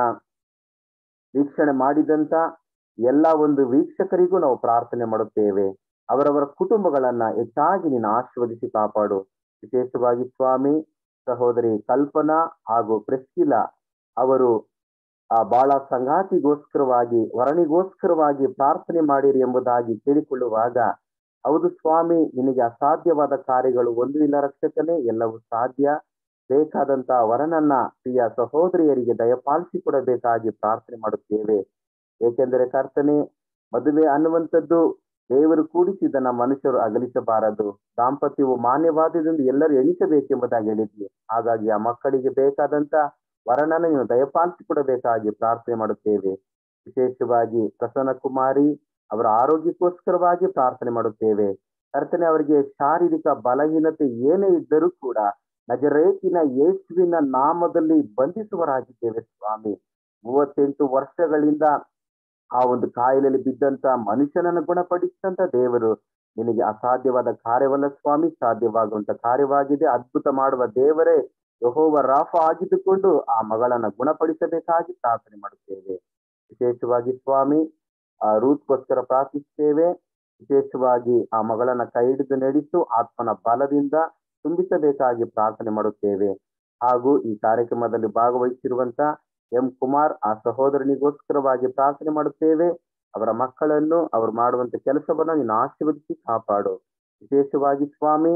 ವೀಕ್ಷಣೆ ಮಾಡಿದಂತ ಎಲ್ಲ ಒಂದು ವೀಕ್ಷಕರಿಗೂ ನಾವು ಪ್ರಾರ್ಥನೆ ಮಾಡುತ್ತೇವೆ ಅವರವರ ಕುಟುಂಬಗಳನ್ನ ಹೆಚ್ಚಾಗಿ ನೀನು ಆಶೀರ್ವದಿಸಿ ಕಾಪಾಡು ವಿಶೇಷವಾಗಿ ಸ್ವಾಮಿ ಸಹೋದರಿ ಕಲ್ಪನಾ ಹಾಗೂ ಪ್ರೆಸ್ಕಿಲ ಅವರು ಆ ಬಾಳ ಸಂಗಾತಿಗೋಸ್ಕರವಾಗಿ ವರಣಿಗೋಸ್ಕರವಾಗಿ ಪ್ರಾರ್ಥನೆ ಮಾಡಿರಿ ಎಂಬುದಾಗಿ ಕೇಳಿಕೊಳ್ಳುವಾಗ ಹೌದು ಸ್ವಾಮಿ ನಿನಗೆ ಅಸಾಧ್ಯವಾದ ಕಾರ್ಯಗಳು ಒಂದು ಇಲ್ಲ ರಕ್ಷಕನೇ ಎಲ್ಲವೂ ಸಾಧ್ಯ ಬೇಕಾದಂತ ವರನನ್ನ ಪ್ರಿಯ ಸಹೋದರಿಯರಿಗೆ ದಯಪಾಲಿಸಿಕೊಡಬೇಕಾಗಿ ಪ್ರಾರ್ಥನೆ ಮಾಡುತ್ತೇವೆ ಏಕೆಂದರೆ ಕರ್ತನೆ ಮದುವೆ ಅನ್ನುವಂಥದ್ದು ದೇವರು ಕೂಡಿಸಿದನ ಮನುಷ್ಯರು ಅಗಲಿಸಬಾರದು ದಾಂಪತ್ಯವು ಮಾನ್ಯವಾದದೆಂದು ಎಲ್ಲರೂ ಎಣಿಸಬೇಕೆಂಬುದಾಗಿ ಹೇಳಿದ್ವಿ ಹಾಗಾಗಿ ಆ ಮಕ್ಕಳಿಗೆ ಬೇಕಾದಂತ ವರನನ್ನು ನೀನು ದಯಪಾಲಿಸಿಕೊಡಬೇಕಾಗಿ ಪ್ರಾರ್ಥನೆ ಮಾಡುತ್ತೇವೆ ವಿಶೇಷವಾಗಿ ಪ್ರಸನ್ನ ಕುಮಾರಿ ಅವರ ಆರೋಗ್ಯಕ್ಕೋಸ್ಕರವಾಗಿ ಪ್ರಾರ್ಥನೆ ಮಾಡುತ್ತೇವೆ ಕರ್ತನೆ ಅವರಿಗೆ ಶಾರೀರಿಕ ಬಲಹೀನತೆ ಏನೇ ಇದ್ದರೂ ಕೂಡ ನಜರೇತಿನ ಯೇಸುವಿನ ನಾಮದಲ್ಲಿ ಬಂಧಿಸುವರಾಗಿದ್ದೇವೆ ಸ್ವಾಮಿ ಮೂವತ್ತೆಂಟು ವರ್ಷಗಳಿಂದ ಆ ಒಂದು ಕಾಯಿಲೆಯಲ್ಲಿ ಬಿದ್ದಂತ ಮನುಷ್ಯನನ್ನು ಗುಣಪಡಿಸಿದಂತ ದೇವರು ನಿನಗೆ ಅಸಾಧ್ಯವಾದ ಕಾರ್ಯವಲ್ಲ ಸ್ವಾಮಿ ಸಾಧ್ಯವಾಗುವಂತ ಕಾರ್ಯವಾಗಿದೆ ಅದ್ಭುತ ಮಾಡುವ ದೇವರೇ ಯಹೋವ ರಾಫ ಆಗಿದ್ದುಕೊಂಡು ಆ ಮಗಳನ್ನ ಗುಣಪಡಿಸಬೇಕಾಗಿ ಪ್ರಾರ್ಥನೆ ಮಾಡುತ್ತೇವೆ ವಿಶೇಷವಾಗಿ ಸ್ವಾಮಿ ಆ ರೂತ್ಗೋಸ್ಕರ ಪ್ರಾರ್ಥಿಸ್ತೇವೆ ವಿಶೇಷವಾಗಿ ಆ ಮಗಳನ್ನ ಕೈ ಹಿಡಿದು ನಡೆಸು ಆತ್ಮನ ಬಲದಿಂದ ತುಂಬಿಸಬೇಕಾಗಿ ಪ್ರಾರ್ಥನೆ ಮಾಡುತ್ತೇವೆ ಹಾಗೂ ಈ ಕಾರ್ಯಕ್ರಮದಲ್ಲಿ ಭಾಗವಹಿಸಿರುವಂತ ಎಂ ಕುಮಾರ್ ಆ ಸಹೋದರನಿಗೋಸ್ಕರವಾಗಿ ಪ್ರಾರ್ಥನೆ ಮಾಡುತ್ತೇವೆ ಅವರ ಮಕ್ಕಳನ್ನು ಅವರು ಮಾಡುವಂತ ಕೆಲಸವನ್ನ ನೀನು ಆಶೀರ್ವದಿಸಿ ಕಾಪಾಡು ವಿಶೇಷವಾಗಿ ಸ್ವಾಮಿ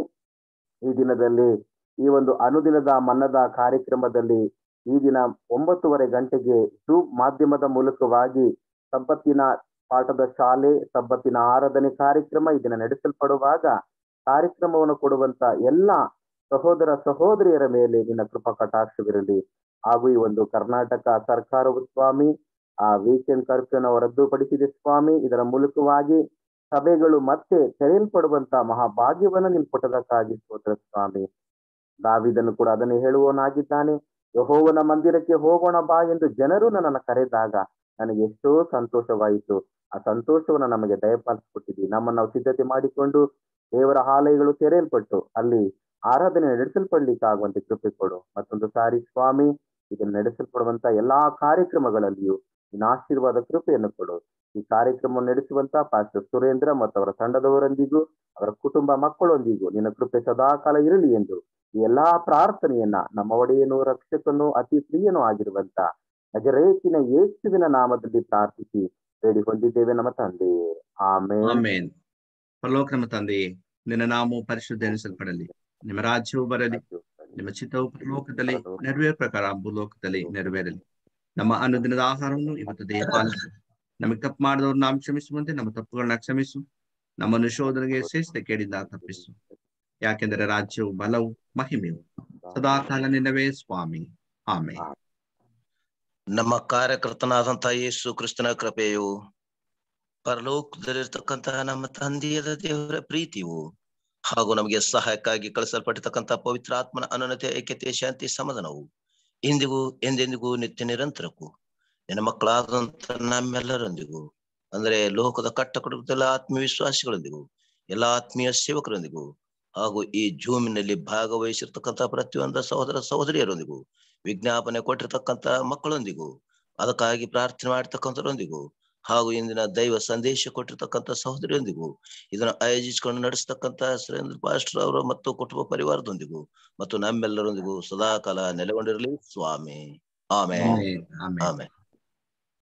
ಈ ದಿನದಲ್ಲಿ ಈ ಒಂದು ಅನುದಿನದ ಮನ್ನದ ಕಾರ್ಯಕ್ರಮದಲ್ಲಿ ಈ ದಿನ ಒಂಬತ್ತುವರೆ ಗಂಟೆಗೆ ಜೂಮ್ ಮಾಧ್ಯಮದ ಮೂಲಕವಾಗಿ ಸಬ್ಬತ್ತಿನ ಪಾಠದ ಶಾಲೆ ಸಬ್ಬತ್ತಿನ ಆರಾಧನೆ ಕಾರ್ಯಕ್ರಮ ಈ ದಿನ ನಡೆಸಲ್ಪಡುವಾಗ ಕಾರ್ಯಕ್ರಮವನ್ನು ಕೊಡುವಂತ ಎಲ್ಲ ಸಹೋದರ ಸಹೋದರಿಯರ ಮೇಲೆ ನಿನ್ನ ಕೃಪಾ ಕಟಾಕ್ಷವಿರಲಿ ಹಾಗೂ ಈ ಒಂದು ಕರ್ನಾಟಕ ಸರ್ಕಾರವು ಸ್ವಾಮಿ ಆ ವೀಕೆಂಡ್ ಕರ್ಫ್ಯೂನ ರದ್ದುಪಡಿಸಿದೆ ಸ್ವಾಮಿ ಇದರ ಮೂಲಕವಾಗಿ ಸಭೆಗಳು ಮತ್ತೆ ತೆರೆಯಲ್ಪಡುವಂತ ಮಹಾಭಾಗ್ಯವನ್ನ ನೀನು ಕೊಟ್ಟದಕ್ಕಾಗಿ ಸ್ತೋತ್ರ ಸ್ವಾಮಿ ದಾವಿದನು ಕೂಡ ಅದನ್ನು ಹೇಳುವವನಾಗಿದ್ದಾನೆ ಯಹೋವನ ಮಂದಿರಕ್ಕೆ ಹೋಗೋಣ ಬಾ ಎಂದು ಜನರು ನನ್ನನ್ನು ಕರೆದಾಗ ನನಗೆ ಎಷ್ಟೋ ಸಂತೋಷವಾಯಿತು ಆ ಸಂತೋಷವನ್ನ ನಮಗೆ ದಯಪಾಲಿಸಿಕೊಟ್ಟಿದ್ವಿ ನಮ್ಮನ್ನು ನಾವು ಸಿದ್ಧತೆ ಮಾಡಿಕೊಂಡು ದೇವರ ಆಲಯಗಳು ತೆರೆಯಲ್ಪಟ್ಟು ಅಲ್ಲಿ ಆರಾಧನೆ ನಡೆಸಲ್ಪಡ್ಲಿಕ್ಕಾಗುವಂತೆ ಕೃಪೆ ಕೊಡು ಮತ್ತೊಂದು ಸಾರಿ ಸ್ವಾಮಿ ಇದನ್ನು ನಡೆಸಲ್ಪಡುವಂತ ಎಲ್ಲಾ ಕಾರ್ಯಕ್ರಮಗಳಲ್ಲಿಯೂ ನಿನ್ನ ಆಶೀರ್ವಾದ ಕೃಪೆಯನ್ನು ಕೊಡು ಈ ಕಾರ್ಯಕ್ರಮವನ್ನು ನಡೆಸುವಂತ ಪಾಸ್ಟರ್ ಸುರೇಂದ್ರ ಮತ್ತು ಅವರ ತಂಡದವರೊಂದಿಗೂ ಅವರ ಕುಟುಂಬ ಮಕ್ಕಳೊಂದಿಗೂ ನಿನ್ನ ಕೃಪೆ ಸದಾಕಾಲ ಇರಲಿ ಎಂದು ಈ ಎಲ್ಲಾ ಪ್ರಾರ್ಥನೆಯನ್ನ ನಮ್ಮ ಒಡೆಯನು ರಕ್ಷಕನು ಅತಿ ಪ್ರಿಯನೂ ಆಗಿರುವಂತ ನಜರೇತಿನ ಯೇಸುವಿನ ನಾಮದಲ್ಲಿ ಪ್ರಾರ್ಥಿಸಿ ಬೇಡಿ ಹೊಂದಿದ್ದೇವೆ ನಮ್ಮ ತಂದೆ ಆಮೇಲೆ ಆಮೇನ್ ಪರಲೋಕ ನಮ್ಮ ತಂದೆಯೇ ನಿನ್ನ ನಾಮವು ಪರಿಶುದ್ಧ ಎನಿಸಲ್ಪಡಲಿ ನಿಮ್ಮ ರಾಜ್ಯವು ಬರಲಿ ನಿಮ್ಮ ಚಿತ್ತವು ಪರಲೋಕದಲ್ಲಿ ನೆರವೇರ ಪ್ರಕಾರ ಭೂಲೋಕದಲ್ಲಿ ನೆರವೇರಲಿ ನಮ್ಮ ಅನುದಿನದ ಆಹಾರವನ್ನು ಇವತ್ತು ದಯಪಾಲಿಸು ನಮಗೆ ತಪ್ಪು ಮಾಡಿದವ್ರು ನಾವು ಕ್ಷಮಿಸುವಂತೆ ನಮ್ಮ ತಪ್ಪುಗಳನ್ನ ಕ್ಷಮಿಸು ನಮ್ಮನ್ನು ಶೋಧನೆಗೆ ಸೇರಿಸಿದ ಕೇಳಿದ ತಪ್ಪಿಸು ಯಾಕೆಂದರೆ ರಾಜ್ಯವು ಬಲವು ಮಹಿಮೆಯು ಸದಾಕಾಲ ನಿನ್ನವೇ ಸ್ವಾಮಿ ಆಮೇಲೆ ನಮ್ಮ ಕಾರ್ಯಕರ್ತನಾದಂತಹ ಯೇಸು ಕ್ರಿಸ್ತನ ಕೃಪೆಯು ಪರಲೋಕದಲ್ಲಿರ್ತಕ್ಕಂತಹ ನಮ್ಮ ತಂದೆಯಾದ ದೇವರ ಪ್ರೀತಿಯು ಹಾಗೂ ನಮಗೆ ಸಹಾಯಕ್ಕಾಗಿ ಕಳಿಸಲ್ಪಟ್ಟಿರ್ತಕ್ಕಂಥ ಪವಿತ್ರ ಆತ್ಮನ ಅನನ್ಯತೆ ಐಕ್ಯತೆ ಶಾಂತಿ ಸಮಾಧಾನವು ಇಂದಿಗೂ ಎಂದೆಂದಿಗೂ ನಿತ್ಯ ನಿರಂತರಕ್ಕೂ ನಿನ್ನ ಮಕ್ಕಳಾದಂತ ನಮ್ಮೆಲ್ಲರೊಂದಿಗೂ ಅಂದ್ರೆ ಲೋಕದ ಕಟ್ಟ ಕುಟುಂಬದ ಆತ್ಮೀಯ ವಿಶ್ವಾಸಿಗಳೊಂದಿಗೂ ಎಲ್ಲಾ ಆತ್ಮೀಯ ಸೇವಕರೊಂದಿಗೂ ಹಾಗೂ ಈ ಜೂಮಿನಲ್ಲಿ ಭಾಗವಹಿಸಿರ್ತಕ್ಕಂಥ ಪ್ರತಿಯೊಂದು ಸಹೋದರ ಸಹೋದರಿಯರೊಂದಿಗೂ ವಿಜ್ಞಾಪನೆ ಕೊಟ್ಟಿರ್ತಕ್ಕಂಥ ಮಕ್ಕಳೊಂದಿಗೂ ಅದಕ್ಕಾಗಿ ಪ್ರಾರ್ಥನೆ ಮಾಡ್ತಕ್ಕಂಥರೊಂದಿಗೂ ಹಾಗೂ ಇಂದಿನ ದೈವ ಸಂದೇಶ ಕೊಟ್ಟಿರ್ತಕ್ಕಂಥ ಸಹೋದರಿಯೊಂದಿಗೂ ಇದನ್ನು ಆಯೋಜಿಸಿಕೊಂಡು ನಡೆಸ್ತಕ್ಕಂಥ ಸುರೇಂದ್ರ ಪಾಸ್ಟರ್ ಅವರು ಮತ್ತು ಕುಟುಂಬ ಪರಿವಾರದೊಂದಿಗೂ ಮತ್ತು ನಮ್ಮೆಲ್ಲರೊಂದಿಗೂ ಸದಾಕಾಲ ನೆಲೆಗೊಂಡಿರಲಿ ಸ್ವಾಮಿ ಆಮೇಲೆ ಆಮೇಲೆ ಆಮೇಲೆ ಆಮೇಲೆ